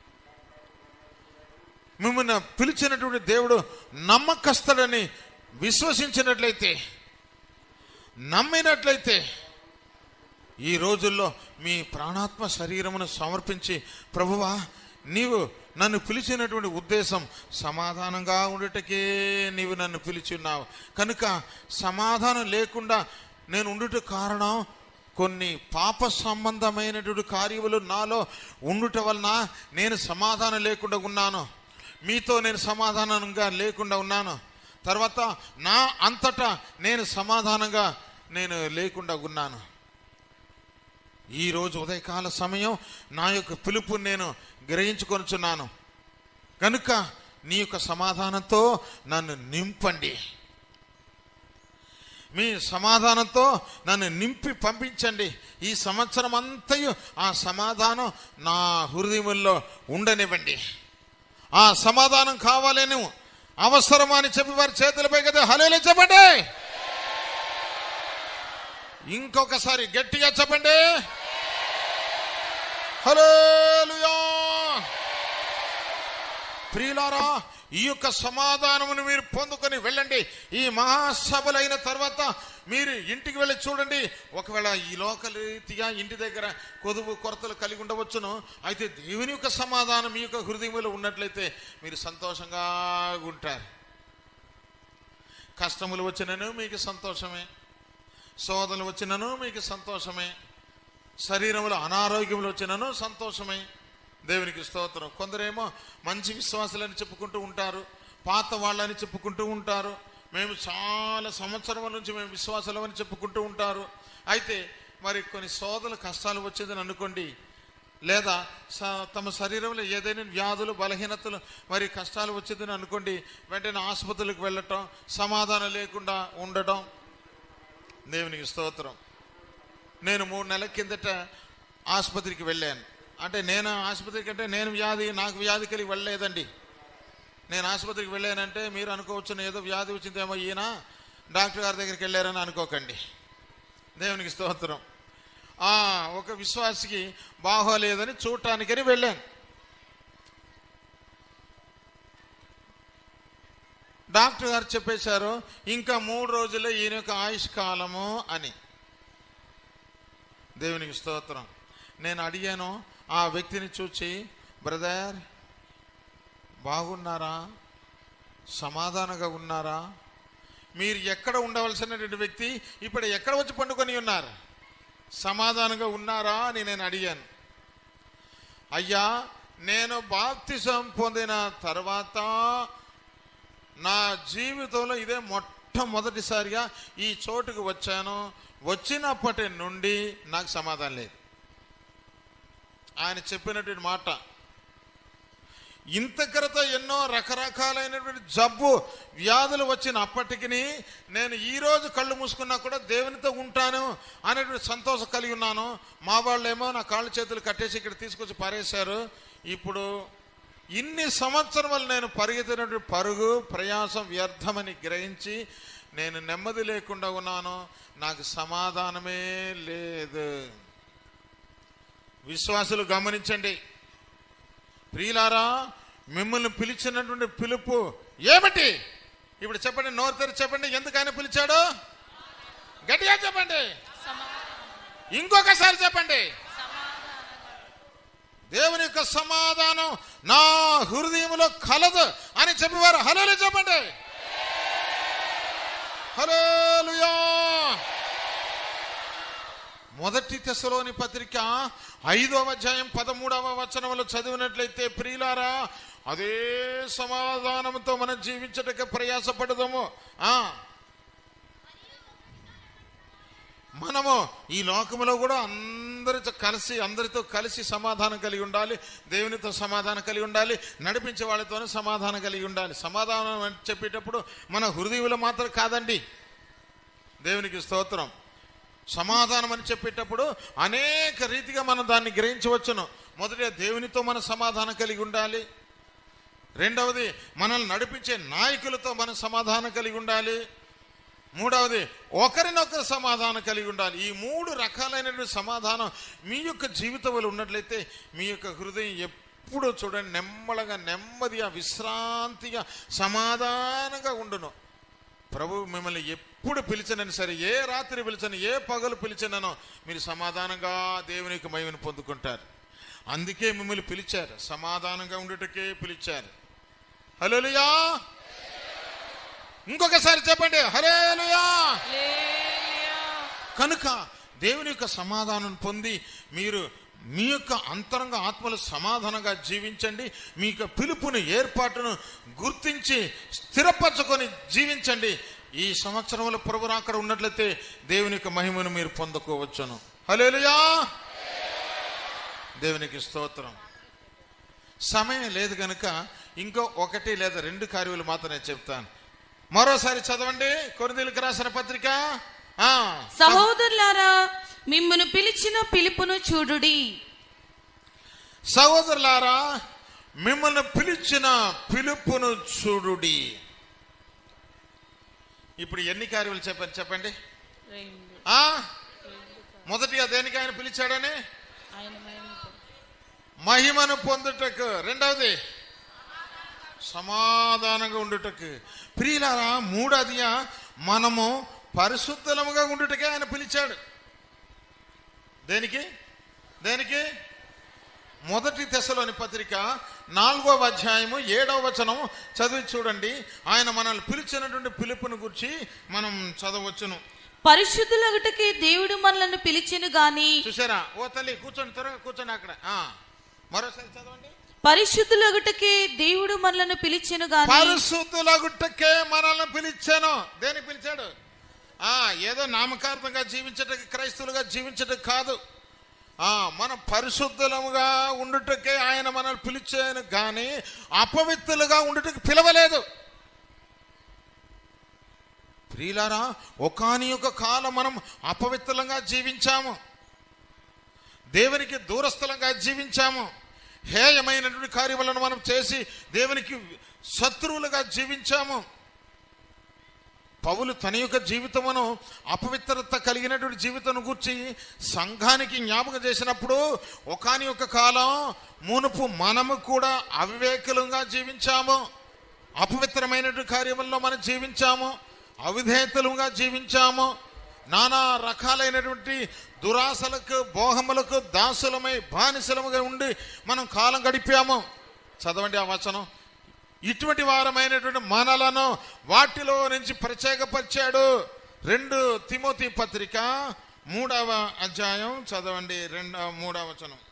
మిమ్మల్ని పిలిచినటువంటి దేవుడు నమ్మకస్తుడని విశ్వసించినట్లయితే నమ్మినట్లయితే ఈ రోజుల్లో మీ ప్రాణాత్మ శరీరమును సమర్పించి ప్రభువా నీవు నన్ను పిలిచినటువంటి ఉద్దేశం సమాధానంగా ఉండటకే నీవు నన్ను పిలిచి ఉన్నావు కనుక సమాధానం లేకుండా నేను ఉండుట కారణం కొన్ని పాప సంబంధమైనటువంటి కార్యములు నాలో ఉండుట వలన నేను సమాధానం లేకుండా ఉన్నాను మీతో నేను సమాధానంగా లేకుండా ఉన్నాను తర్వాత నా అంతటా నేను సమాధానంగా నేను లేకుండా ఉన్నాను ఈ రోజు ఉదయకాల సమయం నా యొక్క పిలుపు నేను గ్రహించుకొనుచున్నాను కనుక నీ యొక్క సమాధానంతో నన్ను నింపండి మీ సమాధానంతో నన్ను నింపి పంపించండి ఈ సంవత్సరం అంతయు ఆ సమాధానం నా హృదయంలో ఉండనివ్వండి ఆ సమాధానం కావాలని అవసరమా అని చెప్పి వారి చేతులపై కదా హలేలే చెప్పండి ఇంకొకసారి గట్టిగా చెప్పండి హల్లెలూయా ప్రియులారా ఈ యొక్క సమాధానమును మీరు పొందుకొని వెళ్ళండి ఈ మహాసభలైన తర్వాత మీరు ఇంటికి వెళ్ళి చూడండి ఒకవేళ ఈ లోకల్ రీతిగా ఇంటి దగ్గర కొదువు కొరతలు కలిగి ఉండవచ్చును అయితే దేవుని యొక్క సమాధానం మీ యొక్క హృదయంలో ఉన్నట్లయితే మీరు సంతోషంగా ఉంటారు కష్టములు వచ్చినను మీకు సంతోషమే శోధనలు వచ్చినను మీకు సంతోషమే శరీరంలో అనారోగ్యములు వచ్చినను సంతోషమే దేవునికి స్తోత్రం కొందరేమో మంచి విశ్వాసులని చెప్పుకుంటూ ఉంటారు పాత వాళ్ళని చెప్పుకుంటూ ఉంటారు మేము చాలా సంవత్సరం నుంచి మేము విశ్వాసాలు అని చెప్పుకుంటూ ఉంటారు అయితే మరి కొన్ని సోదరులు కష్టాలు వచ్చేదని అనుకోండి లేదా స- తమ శరీరంలో ఏదైనా వ్యాధులు బలహీనతలు మరి కష్టాలు వచ్చేదని అనుకోండి వెంటనే ఆసుపత్రులకు వెళ్ళటం సమాధానం లేకుండా ఉండటం దేవునికి స్తోత్రం నేను మూడు నెలల కిందట ఆసుపత్రికి వెళ్ళాను అంటే నేను ఆసుపత్రికి అంటే నేను వ్యాధి నాకు వ్యాధి కలిగి వెళ్ళలేదండి నేను ఆసుపత్రికి వెళ్ళానంటే మీరు అనుకోవచ్చు ఏదో వ్యాధి వచ్చిందేమో ఈయన డాక్టర్ గారి దగ్గరికి వెళ్ళారని అనుకోకండి దేవునికి స్తోత్రం ఆ, ఒక విశ్వాసికి బాగోలేదని చూడటానికని వెళ్ళాను డాక్టర్ గారు చెప్పేశారు ఇంకా మూడు రోజుల్లో ఈయన యొక్క ఆయుష్ కాలము అని దేవునికి స్తోత్రం నేను అడిగాను ఆ వ్యక్తిని చూచి బ్రదర్ బాగున్నారా సమాధానంగా ఉన్నారా మీరు ఎక్కడ ఉండవలసినటువంటి వ్యక్తి ఇప్పుడు ఎక్కడ వచ్చి పండుకొని ఉన్నారు సమాధానంగా ఉన్నారా అని నేను అడిగాను అయ్యా నేను బాప్తిసం పొందిన తర్వాత నా జీవితంలో ఇదే మొట్టమొదటిసారిగా ఈ చోటుకు వచ్చాను వచ్చినప్పటి నుండి నాకు సమాధానం లేదు ఆయన చెప్పినటువంటి మాట ఇంతకరత ఎన్నో రకరకాలైనటువంటి జబ్బు వ్యాధులు వచ్చినప్పటికీ నేను ఈ రోజు కళ్ళు మూసుకున్నా కూడా దేవునితో ఉంటాను అనేటువంటి సంతోషం కలిగి ఉన్నాను మా వాళ్ళేమో నా కాళ్ళు చేతులు కట్టేసి ఇక్కడ తీసుకొచ్చి పారేశారు ఇప్పుడు ఇన్ని సంవత్సరాలు నేను పరిగెత్తినటువంటి పరుగు ప్రయాసం వ్యర్థమని గ్రహించి నేను నెమ్మది లేకుండా ఉన్నాను నాకు సమాధానమే లేదు విశ్వాసులు గమనించండి ప్రియులారా మిమ్మల్ని పిలిచినటువంటి పిలుపు ఏమిటి ఇప్పుడు చెప్పండి నోరు తెరిచి చెప్పండి ఎందుకు ఆయన పిలిచాడు గట్టిగా చెప్పండి ఇంకొకసారి చెప్పండి దేవుని యొక్క సమాధానం నా హృదయంలో కలదు అని చెప్పేవారు హలో చెప్పండి హలోలుయా మొదటి తెశలోని పత్రిక ఐదవ అధ్యాయం పదమూడవ వచనంలో చదివినట్లయితే ప్రియులారా అదే సమాధానంతో మనం జీవించటಕ್ಕೆ ప్రయాసపడదాము ఆ మనము ఈ లోకములో కూడా అందరితో కలిసి అందరితో కలిసి సమాధానం కలిగి ఉండాలి దేవునితో సమాధానం కలిగి ఉండాలి నడిపించే వాళ్ళతోనే సమాధానం కలిగి ఉండాలి సమాధానం అని చెప్పేటప్పుడు మన హృదయంలో మాత్రం కాదండి దేవునికి స్తోత్రం సమాధానం అని చెప్పేటప్పుడు అనేక రీతిగా మనం దాన్ని గ్రహించవచ్చును మొదటిగా దేవునితో మన సమాధానం కలిగి ఉండాలి రెండవది మనల్ని నడిపించే నాయకులతో మనం సమాధానం కలిగి ఉండాలి మూడవది ఒకరినొకరు సమాధానం కలిగి ఉండాలి ఈ మూడు రకాలైనటువంటి సమాధానం మీ యొక్క జీవితంలో ఉన్నట్లయితే మీ యొక్క హృదయం ఎప్పుడూ చూడండి నెమ్మదిగా నెమ్మదిగా విశ్రాంతిగా సమాధానంగా ఉండును ప్రభు మిమ్మల్ని ఎప్పుడు పిలిచినని సరే ఏ రాత్రి పిలిచను ఏ పగలు పిలిచిననో మీరు సమాధానంగా దేవుని యొక్క మహిమను పొందుకుంటారు అందుకే మిమ్మల్ని పిలిచారు సమాధానంగా ఉండుటకే పిలిచారు హలోలుయా ఇంకొకసారి చెప్పండి హరేలుయా కనుక దేవుని యొక్క సమాధానం పొంది మీరు మీ యొక్క అంతరంగ ఆత్మలు సమాధానంగా జీవించండి మీ యొక్క పిలుపుని ఏర్పాటును గుర్తించి స్థిరపరచుకొని జీవించండి ఈ సంవత్సరంలో ప్రభు అక్కడ ఉన్నట్లయితే దేవుని యొక్క మహిమను మీరు పొందుకోవచ్చును హలేలుయా దేవునికి స్తోత్రం సమయం లేదు కనుక ఇంకో ఒకటి లేదా రెండు కార్యాలు మాత్రం నేను చెప్తాను మరోసారి చదవండి కొరిందీలకు రాసిన పత్రిక ఆ, సహోదరులారా మిమ్మును పిలిచిన పిలుపును చూడుడి సహోదరులారా మిమ్మల్ని పిలిచిన పిలుపును చూడుడి ఇప్పుడు ఎన్ని కార్యాలు చెప్పండి చెప్పండి ఆ మొదటిగా దేనికి ఆయన పిలిచాడని మహిమను పొందుటకు రెండవది సమాధానంగా ఉండుటకు ప్రియులారా మూడవదిగా మనము పరిశుద్ధలముగా ఉండుటకే ఆయన పిలిచాడు దేనికి దేనికి మొదటి దశలోని పత్రిక నాలుగవ అధ్యాయము ఏడవ వచనం చదివి చూడండి ఆయన మనల్ని పిలిచినటువంటి పిలుపుని గురించి మనం చదవచ్చును పరిశుద్ధులగుటకే దేవుడు మనలను పిలిచెను గాని చూసారా ఓ తల్లి కూర్చోండి త్వరగా కూర్చోండి అక్కడ ఆ, మరోసారి చదవండి పరిశుద్ధులగుటకే దేవుడు మనలను పిలిచెను గాని పరిశుద్ధులగుట్టకే మనల్ని పిలిచాను దేనికి పిలిచాడు ఆ ఏదో నామకార్థంగా జీవించటకి క్రైస్తవులుగా జీవించటం కాదు ఆ మనం పరిశుద్ధులముగా ఉండుటకే ఆయన మనల్ని పిలిచాను కానీ అపవిత్రులుగా ఉండుటకి పిలవలేదు ప్రియులారా ఒకాని యొక్క కాలం మనం అపవిత్రులంగా జీవించాము దేవునికి దూరస్థలంగా జీవించాము హేయమైనటువంటి కార్యములను మనం చేసి దేవునికి శత్రువులుగా జీవించాము పౌలు తన యొక్క జీవితమును అపవిత్రత కలిగినటువంటి జీవితం గురించి సంఘానికి జ్ఞాపకం చేసినప్పుడు ఒకాని యొక్క కాలం మునుపు మనము కూడా అవివేకులంగా జీవించాము అపవిత్రమైనటువంటి కార్యముల్లో మనం జీవించాము అవిధేయతలుగా జీవించాము నానా రకాలైనటువంటి దురాశలకు భోగములకు దాసులమై బానిసలముగా ఉండి మనం కాలం గడిపాము చదవండి ఆ వచనం ఇటువంటి వారమైనటువంటి మనలను వాటిలో నుంచి ప్రత్యేకపరిచాడు రెండు తిమోతి పత్రిక మూడవ అధ్యాయం చదవండి రెండవ మూడవ వచనం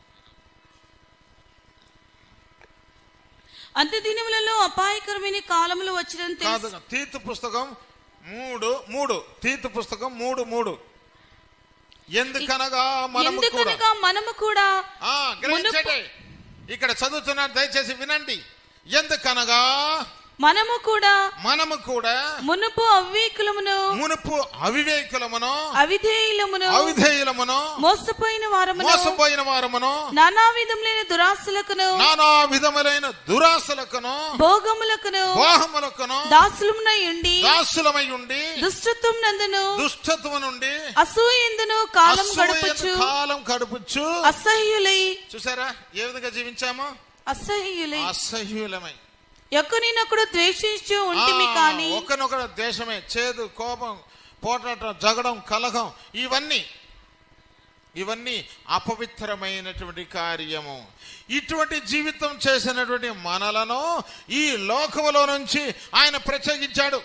అంత్య దినములలో అపాయకరమైన కాలములు వచ్చిన కాదు తీతు పుస్తకం మూడు మూడు తీతు పుస్తకం మూడు మూడు ఎందుకనగా మనము కూడా ఎందుకనగా మనము కూడా ఆ, గ్రహించండి ఇక్కడ చదువుతున్నారు దయచేసి వినండి ఎందుకనగా మనము కూడా మనము కూడా మునుపు అవివేకులమును మునుపు అవివేకులమును అవిధేయులమును అవిధేయులమును మోసపోయిన వారమును మోసపోయిన వారమును నానా విధములైన దురాశలకును నానా విధములైన దురాశలకును భోగములకును మోహములకును దాసులమునై ఉండి దాసులమై ఉండి దుష్టత్వం నందును దుష్టత్వం నుండి అసూయందును కాలం అసూయను గడపచ్చు కాలం గడుపుచ్చు అసహ్యులై చూసారా ఏ విధంగా జీవించాము అసహ్యులై అసహ్యులమై ఒకరినొకడు ద్వేషించు ఉంటిమి ఆ, కాని ఒకనొకడు దేశమే చేదు కోపం పోటాటం జగడం కలహం ఇవన్నీ ఇవన్నీ అపవిత్రమైనటువంటి కార్యము ఇటువంటి జీవితం చేసినటువంటి మనలను ఈ లోకములో నుంచి ఆయన ప్రత్యేకించాడు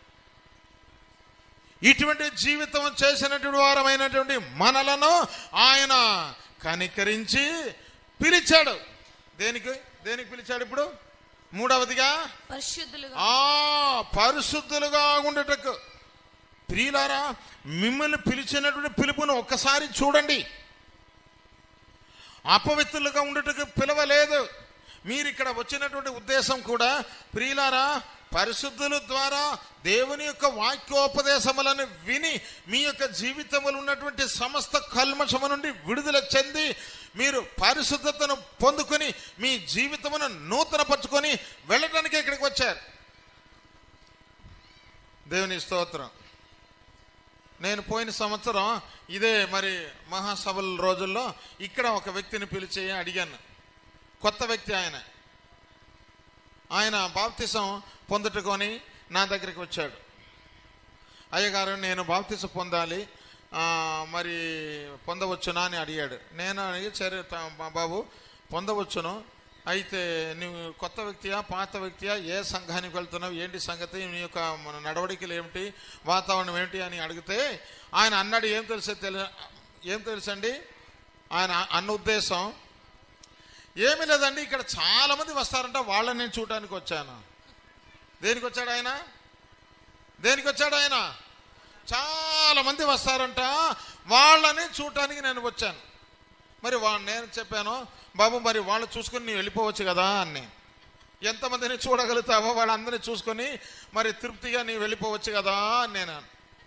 ఇటువంటి జీవితం చేసినటువంటి వారమైనటువంటి మనలను ఆయన కనికరించి పిలిచాడు దేనికి దేనికి పిలిచాడు ఇప్పుడు మూడవదిగా పరిశుద్ధులుగా ఆ పరిశుద్ధులుగా ఉండటకు ప్రియులారా మిమ్మల్ని పిలిచినటువంటి పిలుపును ఒక్కసారి చూడండి అపవిత్రులుగా ఉండటకు పిలవలేదు మీరు ఇక్కడ వచ్చినటువంటి ఉద్దేశం కూడా ప్రియులారా పరిశుద్ధుల ద్వారా దేవుని యొక్క వాక్యోపదేశములను విని మీ యొక్క జీవితంలో ఉన్నటువంటి సమస్త కల్మషము నుండి విడుదల చెంది మీరు పరిశుద్ధతను పొందుకొని మీ జీవితమును నూతనపరుచుకొని వెళ్ళటానికి ఇక్కడికి వచ్చారు దేవుని స్తోత్రం నేను పోయిన సంవత్సరం ఇదే మరి మహాసభల రోజుల్లో ఇక్కడ ఒక వ్యక్తిని పిలిచి అడిగాను కొత్త వ్యక్తి ఆయన ఆయన బాప్తిసం పొందుటకొని నా దగ్గరికి వచ్చాడు అయ్యగారు నేను బాప్తిసం పొందాలి ఆ, మరి పొందవచ్చునా అని అడిగాడు నేను అడిగి సరే త- బా- బాబు పొందవచ్చును అయితే నువ్వు కొత్త వ్యక్తియా పాత వ్యక్తియా ఏ సంఘానికి వెళ్తున్నావు ఏంటి సంగతి నీ యొక్క మన నడవడికలు ఏమిటి వాతావరణం ఏమిటి అని అడిగితే ఆయన అన్నాడు ఏం తెలుసో తెలు ఏం తెలుసండి ఆయన అన్న ఉద్దేశం ఏమీ లేదండి ఇక్కడ చాలా మంది వస్తారంట వాళ్ళని నేను చూడటానికి వచ్చాను దేనికి వచ్చాడు ఆయన దేనికి వచ్చాడు ఆయన చాలా మంది వస్తారంట వాళ్ళని చూడటానికి నేను వచ్చాను మరి వా నేను చెప్పాను బాబు మరి వాళ్ళు చూసుకుని నీవు వెళ్ళిపోవచ్చు కదా అని ఎంతమందిని చూడగలుగుతావో వాళ్ళందరినీ చూసుకొని మరి తృప్తిగా నీవు వెళ్ళిపోవచ్చు కదా అని నేను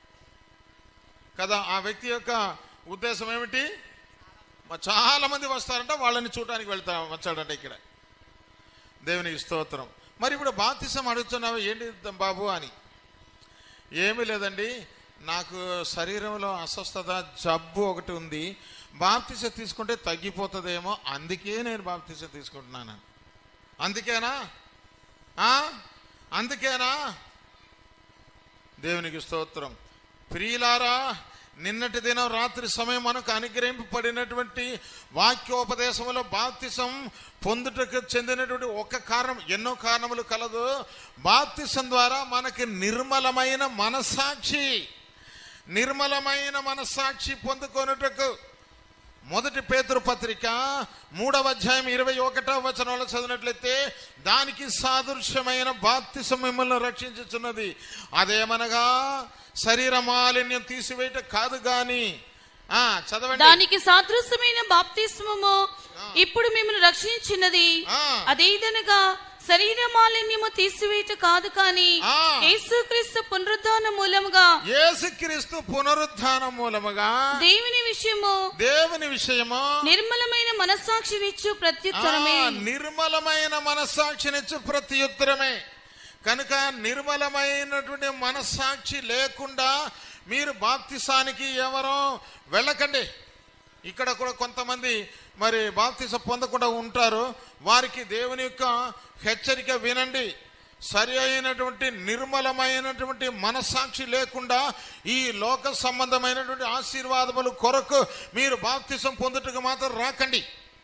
కదా ఆ వ్యక్తి యొక్క ఉద్దేశం ఏమిటి మరి చాలా మంది వస్తారంట వాళ్ళని చూడటానికి వెళ్తా వచ్చాడంట ఇక్కడ దేవునికి స్తోత్రం మరి ఇప్పుడు బాప్తిసం అడుగుతున్నావు ఏంటి బాబు అని ఏమీ లేదండి నాకు శరీరంలో అస్వస్థత జబ్బు ఒకటి ఉంది బాప్తిసం తీసుకుంటే తగ్గిపోతుందేమో అందుకే నేను బాప్తిసం తీసుకుంటున్నాను అందుకేనా ఆ? అందుకేనా దేవునికి స్తోత్రం ప్రియులారా నిన్నటి దినం రాత్రి సమయం మనకు అనుగ్రహింపబడినటువంటి వాక్యోపదేశంలో బాప్తిసం పొందుటకు చెందినటువంటి ఒక కారణం ఎన్నో కారణములు కలదు బాప్తిసం ద్వారా మనకి నిర్మలమైన మనసాక్షి నిర్మలమైన మనసాక్షి పొందుకొనుటకు మొదటి పేతురు పత్రిక మూడవ అధ్యాయం ఇరవై ఒకటవ వచనంలో చదివినట్లయితే దానికి సాదృశ్యమైన బాప్తిసం మిమ్మల్ని రక్షించుచున్నది అదేమనగా శరీర మాలిన్యం తీసివేయట కాదు గాని ఆ చదవండి దానికి సాదృశ్యమైన బాప్తిస్మము ఇప్పుడు మిమ్మల్ని రక్షించినది ఆ. అదేదనగా శరీర మాలిన్యము తీసివేయట కాదు కాని ఆ. యేసుక్రీస్తు పునరుద్ధాన మూలముగా యేసుక్రీస్తు పునరుద్ధానం మూలముగా దేవుని విషయము దేవుని విషయము నిర్మలమైన మనస్సాక్షినిచ్చు ప్రత్యుత్తరమే ఆ, నిర్మలమైన మనస్సాక్షినిచ్చు ప్రత్యుత్తరమే కనుక నిర్మలమైనటువంటి మనస్సాక్షి లేకుండా మీరు బాప్తిసానికి ఎవరో వెళ్ళకండి ఇక్కడ కూడా కొంతమంది మరి బాప్తిస పొందకుండా ఉంటారు వారికి దేవుని యొక్క హెచ్చరిక వినండి సరి అయినటువంటి నిర్మలమైనటువంటి మనస్సాక్షి లేకుండా ఈ లోక సంబంధమైనటువంటి ఆశీర్వాదములు కొరకు మీరు బాప్తిసం పొందుటకు మాత్రం రాకండి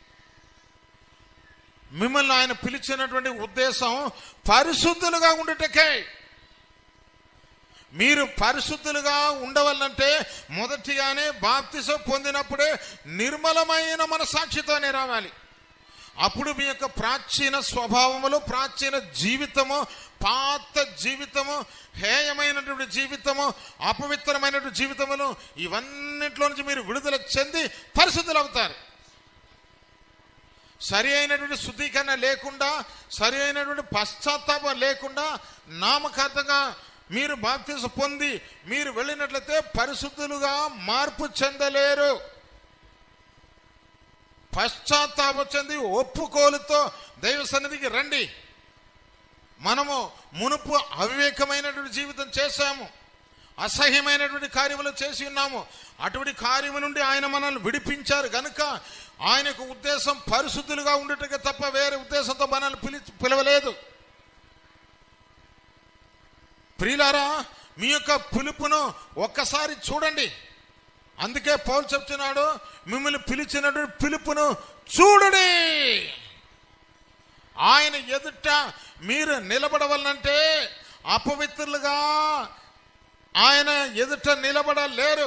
మిమ్మల్ని ఆయన పిలిచినటువంటి ఉద్దేశం పరిశుద్ధులుగా ఉండుటకే మీరు పరిశుద్ధులుగా ఉండవాలంటే మొదటిగానే బాప్తిసం పొందినప్పుడే నిర్మలమైన మనసాక్షితోనే రావాలి అప్పుడు మీ యొక్క ప్రాచీన స్వభావములు ప్రాచీన జీవితము పాత జీవితము హేయమైనటువంటి జీవితము అపవిత్రమైనటువంటి జీవితములు ఇవన్నింటిలో నుంచి మీరు విడుదల చెంది పరిశుద్ధులు అవుతారు సరి అయినటువంటి శుద్ధీకరణ లేకుండా సరి అయినటువంటి పశ్చాత్తాపం లేకుండా నామకార్థంగా మీరు బాప్తిసం పొంది మీరు వెళ్ళినట్లయితే పరిశుద్ధులుగా మార్పు చెందలేరు పశ్చాత్తాపం చెంది ఒప్పుకోలుతో దైవ సన్నిధికి రండి మనము మునుపు అవివేకమైనటువంటి జీవితం చేశాము అసహ్యమైనటువంటి కార్యములు చేసి ఉన్నాము అటువంటి కార్యము నుండి ఆయన మనల్ని విడిపించారు గనుక ఆయనకు ఉద్దేశం పరిశుద్ధులుగా ఉండటకే తప్ప వేరే ఉద్దేశంతో మనల్ని పిలి పిలవలేదు ప్రియులారా మీ యొక్క పిలుపును ఒక్కసారి చూడండి అందుకే పౌలు చెప్తున్నాడు మిమ్మల్ని పిలిచినటువంటి పిలుపును చూడుడి ఆయన ఎదుట మీరు నిలబడవలనంటే అపవిత్రులుగా ఆయన ఎదుట నిలబడలేరు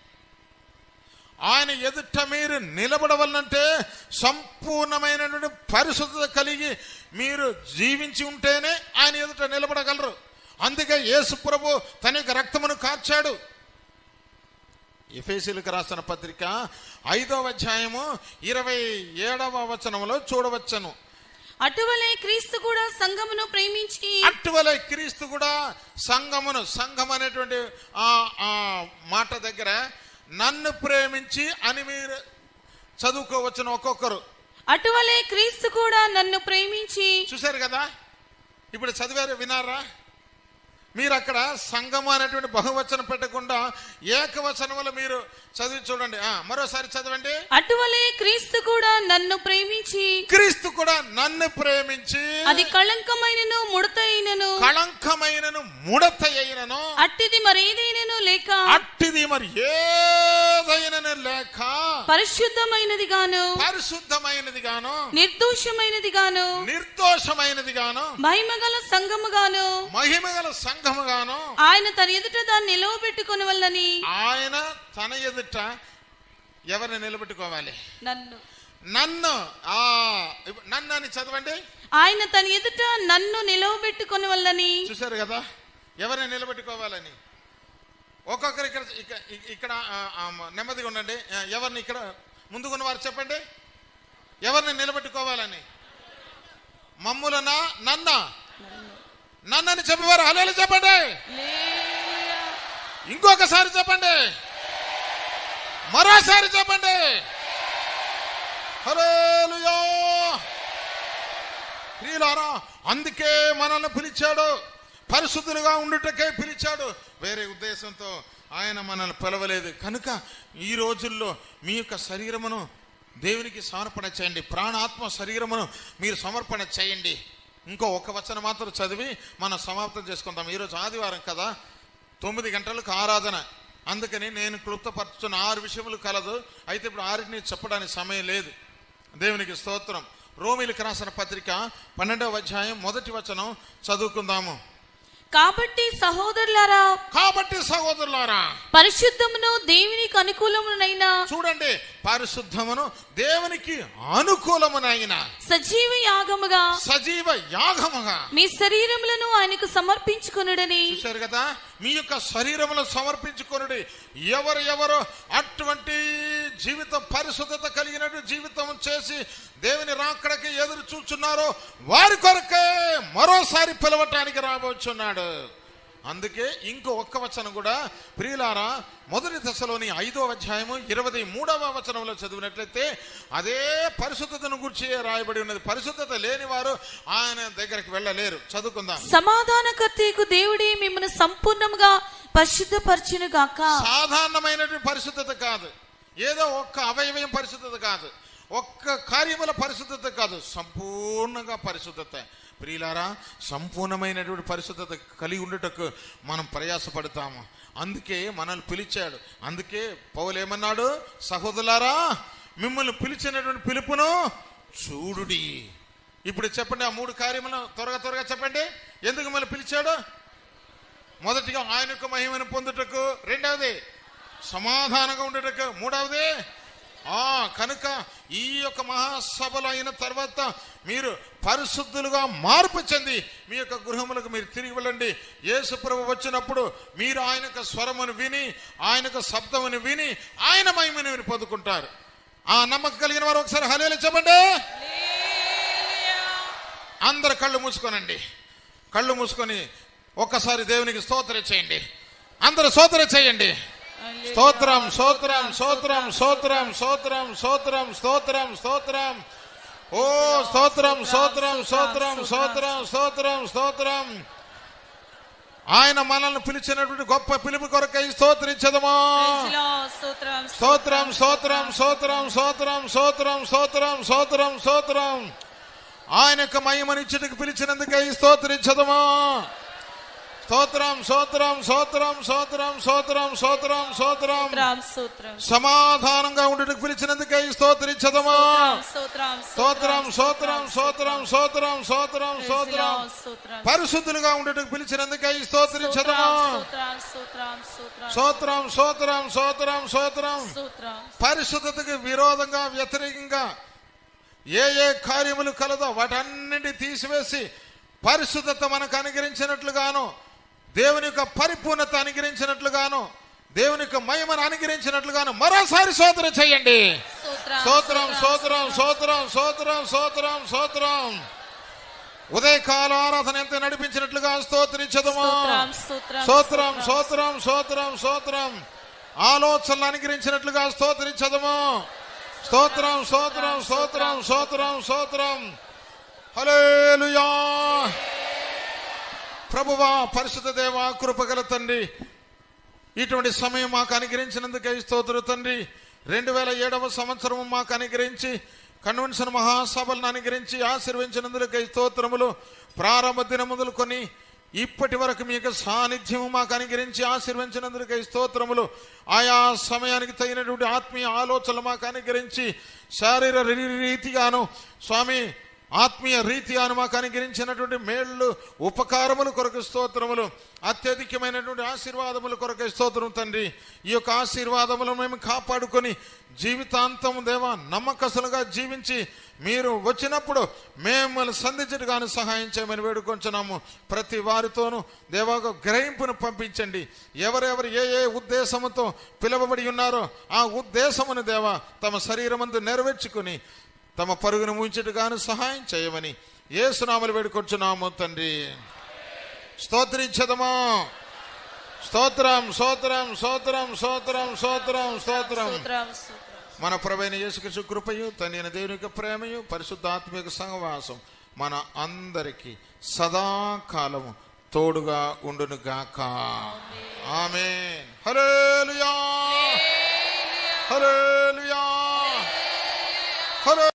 ఆయన ఎదుట మీరు నిలబడవలనంటే సంపూర్ణమైనటువంటి పరిశుద్ధత కలిగి మీరు జీవించి ఉంటేనే ఆయన ఎదుట నిలబడగలరు అందుకే యేసు ప్రభు తన యొక్క రక్తమును కార్చాడు ఎఫేసీలకు రాసిన పత్రిక ఐదవ అధ్యాయము ఇరవై ఏడవ వచనంలో చూడవచ్చను అటువలే క్రీస్తు కూడా సంఘమును ప్రేమించి అట్టువలే క్రీస్తు కూడా సంఘమును సంఘం అనేటువంటి ఆ ఆ మాట దగ్గర నన్ను ప్రేమించి అని మీరు చదువుకోవచ్చును ఒక్కొక్కరు అటువలే క్రీస్తు కూడా నన్ను ప్రేమించి చూశారు కదా ఇప్పుడు చదివారు వినారా మీరు అక్కడ సంఘము అనేటువంటి బహువచనం పెట్టకుండా ఏకవచనములు మీరు చదివి చూడండి ఆ, మరోసారి చదవండి అటువలే క్రీస్తు కూడా నన్ను ప్రేమించి క్రీస్తు కూడా నన్ను ప్రేమించి అది కళంకమైనను ముడతైనను కళంకమైనను ముడత అయినను అట్టిది మరేదైనను లేక అట్టిది మరి ఏదైనను లేక పరిశుద్ధమైనది గాను పరిశుద్ధమైనది గాను నిర్దోషమైనది గాను నిర్దోషమైనది గాను మహిమగల సంఘము గాను మహిమగల సంఘము గాను ఆయన తన ఎదుట దాన్ని నిలవబెట్టుకుని వల్లని ఆయన తన ఎదుట ఎవరిని నిలబెట్టుకోవాలి నన్ను నన్ను ఆ ఇప్పు- నన్ను అని చదవండి ఆయన తన ఎదుట నన్ను నిలవబెట్టుకుని వల్లని చూశారు కదా ఎవరిని నిలబెట్టుకోవాలని ఒక్కొక్కరు ఇక్కడ ఇక- ఇ- ఇక్కడ ఆ, ఆ, నెమ్మదిగా ఉండండి ఆ, ఎవరిని ఇక్కడ ముందుకున్న వారు చెప్పండి ఎవరిని నిలబెట్టుకోవాలని మమ్ములనా నన్న నన్నని చెప్పేవారు హలేలు చెప్పండి ఇంకొకసారి చెప్పండి మరోసారి చెప్పండి హల్లెలూయా ప్రియులారా అందుకే మనల్ని పిలిచాడు పరిశుద్ధులుగా ఉండుటకే పిలిచాడు వేరే ఉద్దేశంతో ఆయన మనల్ని పిలవలేదు కనుక ఈ రోజుల్లో మీ యొక్క శరీరమును దేవునికి సమర్పణ చేయండి ప్రాణాత్మ శరీరమును మీరు సమర్పణ చేయండి ఇంకో ఒక వచనం మాత్రం చదివి మనం సమాప్తం చేసుకుందాం ఈరోజు ఆదివారం కదా తొమ్మిది గంటలకు ఆరాధన అందుకని నేను క్లుప్తపరచున్న ఆరు విషయములు కలదు అయితే ఇప్పుడు ఆరిని చెప్పడానికి సమయం లేదు దేవునికి స్తోత్రం రోమిలకు రాసిన పత్రిక పన్నెండవ అధ్యాయం మొదటి వచనం చదువుకుందాము కాబట్టి సహోదరులారా కాబట్టి సహోదరులారా పరిశుద్ధమును దేవునికి అనుకూలమునైన చూడండి పరిశుద్ధమును దేవునికి అనుకూలమునైన సజీవ యాగముగా సజీవ యాగముగా మీ శరీరములను ఆయనకు సమర్పించుకొనుడని చూశారు కదా మీ యొక్క శరీరమును సమర్పించుకొనుడి ఎవరు ఎవరు అటువంటి జీవితం పరిశుద్ధత కలిగినట్టు జీవితం చేసి దేవుని రాకడకి ఎదురు చూచున్నారో వారి కొరకే మరోసారి పిలవటానికి రాబోచున్నాడు అందుకే ఇంకో ఒక్క వచనం కూడా ప్రియులారా మొదటి దశలోని ఐదో అధ్యాయము ఇరవై మూడవ వచనంలో చదివినట్లయితే అదే పరిశుద్ధతను గురించి రాయబడి ఉన్నది పరిశుద్ధత లేని వారు ఆయన దగ్గరికి వెళ్ళలేరు చదువుకుందాం సమాధానకర్తకు దేవుడే మిమ్మల్ని సంపూర్ణముగా పరిశుద్ధపరచును గాక సాధారణమైనటువంటి పరిశుద్ధత కాదు ఏదో ఒక్క అవయవం పరిశుద్ధత కాదు ఒక్క కార్యముల పరిశుద్ధత కాదు సంపూర్ణంగా పరిశుద్ధత ప్రియులారా సంపూర్ణమైనటువంటి పరిశుద్ధత కలిగి ఉండుటకు మనం ప్రయాసపడతాము అందుకే మనల్ని పిలిచాడు అందుకే పౌలు ఏమన్నాడు సహోదరులారా మిమ్మల్ని పిలిచినటువంటి పిలుపును చూడుడి ఇప్పుడు చెప్పండి ఆ మూడు కార్యములు త్వరగా త్వరగా చెప్పండి ఎందుకు మిమ్మల్ని పిలిచాడు మొదటిగా ఆయన యొక్క మహిమను పొందుటకు రెండవది సమాధానంగా ఉండటకు మూడవది ఆ కనుక ఈ యొక్క మహాసభలు అయిన తర్వాత మీరు పరిశుద్ధులుగా మార్పు చెంది మీ యొక్క గృహములకు మీరు తిరిగి వెళ్ళండి యేసుప్రభు వచ్చినప్పుడు మీరు ఆయన యొక్క స్వరమును విని ఆయన యొక్క శబ్దమును విని ఆయన మహిమను మీరు పొందుకుంటారు ఆ నమ్మకం కలిగిన వారు ఒకసారి హలేలు చెప్పండి అందరు కళ్ళు మూసుకోనండి కళ్ళు మూసుకొని ఒక్కసారి దేవునికి స్తోత్రం చేయండి అందరూ స్తోత్రం చేయండి స్తోత్రం స్తోత్రం స్తోత్రం స్తోత్రం స్తోత్రం స్తోత్రం స్తోత్రం స్తోత్రం ఓ స్తోత్రం స్తోత్రం స్తోత్రం స్తోత్రం స్తోత్రం స్తోత్రం ఆయన మనల్ని పిలిచినటువంటి గొప్ప పిలుపు కొరకై స్తోత్రించదమా స్తోత్రం స్తోత్రం స్తోత్రం స్తోత్రం స్తోత్రం స్తోత్రం స్తోత్రం స్తోత్రం ఆయన యొక్క మహిమనిచ్చుటకు పిలిచినందుకై స్తోత్రించదమా స్తోత్రం స్తోత్రం స్తోత్రం స్తోత్రం స్తోత్రం స్తోత్రం స్తోత్రం స్తోత్రం సమాధానంగా ఉండటకు పిలిచినందుకై స్తోత్రించదమా స్తోత్రం స్తోత్రం స్తోత్రం స్తోత్రం స్తోత్రం స్తోత్రం స్తోత్రం స్తోత్రం పరిశుద్ధులుగా ఉండటకు పిలిచినందుకై స్తోత్రించదమా స్తోత్రం స్తోత్రం స్తోత్రం స్తోత్రం స్తోత్రం స్తోత్రం స్తోత్రం స్తోత్రం పరిశుద్ధతకు విరోధంగా వ్యతిరేకంగా ఏ ఏ కార్యములు కలదో వాటన్నిటి తీసివేసి పరిశుద్ధత మనకు అనుగ్రహించినట్లుగాను దేవుని యొక్క పరిపూర్ణత అనుగ్రహించినట్లుగాను దేవుని యొక్క మహిమను అనుగ్రహించినట్లుగాను మరోసారి స్తోత్రం చేయండి స్తోత్రం స్తోత్రం స్తోత్రం స్తోత్రం స్తోత్రం స్తోత్రం ఉదయకాల ఆరాధన ఎంత నడిపించినట్లుగా స్తోత్రించదమా స్తోత్రం స్తోత్రం స్తోత్రం స్తోత్రం ఆలోచనలు అనుగ్రహించినట్లుగా స్తోత్రించదము స్తోత్రం స్తోత్రం స్తోత్రం స్తోత్రం స్తోత్రం హల్లెలూయా ప్రభువా పరిశుద్ధ దేవ కృపగల తండ్రి ఇటువంటి సమయం మాకు అనుగ్రహించినందుకై స్తోత్ర తండ్రి రెండు వేల ఏడవ సంవత్సరం మాకు అనుగ్రహించి కన్వెన్షన్ మహాసభలను అనుగ్రహించి ఆశీర్వించినందుకై స్తోత్రములు ప్రారంభ దినములు కొని ఇప్పటి వరకు మీకు సాన్నిధ్యము మాకు అనుగ్రహించి ఆశీర్వించినందుకై స్తోత్రములు ఆయా సమయానికి తగినటువంటి ఆత్మీయ ఆలోచనలు మాకు అనుగ్రహించి శారీర రీతిగాను స్వామి ఆత్మీయ రీతిగాను మాకు అనుగ్రహించినటువంటి మేళ్ళు ఉపకారములు కొరకు స్తోత్రములు అత్యధికమైనటువంటి ఆశీర్వాదముల కొరకు స్తోత్రం తండ్రి ఈ యొక్క ఆశీర్వాదములను మేము కాపాడుకొని జీవితాంతం దేవా నమ్మకస్తులుగా జీవించి మీరు వచ్చినప్పుడు మిమ్మల్ని సంధించడానికి సహాయం చేయమని వేడుకొంచున్నాము ప్రతి వారితోనూ దేవాకు గ్రహింపును పంపించండి ఎవరెవరు ఏ ఏ ఉద్దేశముతో పిలువబడి ఉన్నారో ఆ ఉద్దేశమును దేవా తమ శరీరమందు నెరవేర్చుకుని తమ పరుగును ముంచుటగాను సహాయం చేయమని ఏ సునామలు వేడుకొచ్చున్నాము తండ్రి స్తోత్రించదమా స్తోత్రం స్తోత్రం స్తోత్రం స్తోత్రం స్తోత్రం స్తోత్రం మన ప్రభైన యేసుకృష్ణ కృపయు తన దేవుని యొక్క ప్రేమయు పరిశుద్ధాత్మిక సహవాసం మన అందరికి సదాకాలము తోడుగా ఉండును గాక ఆమేన్ హల్లెలూయా హల్లెలూయా హల్లెలూయా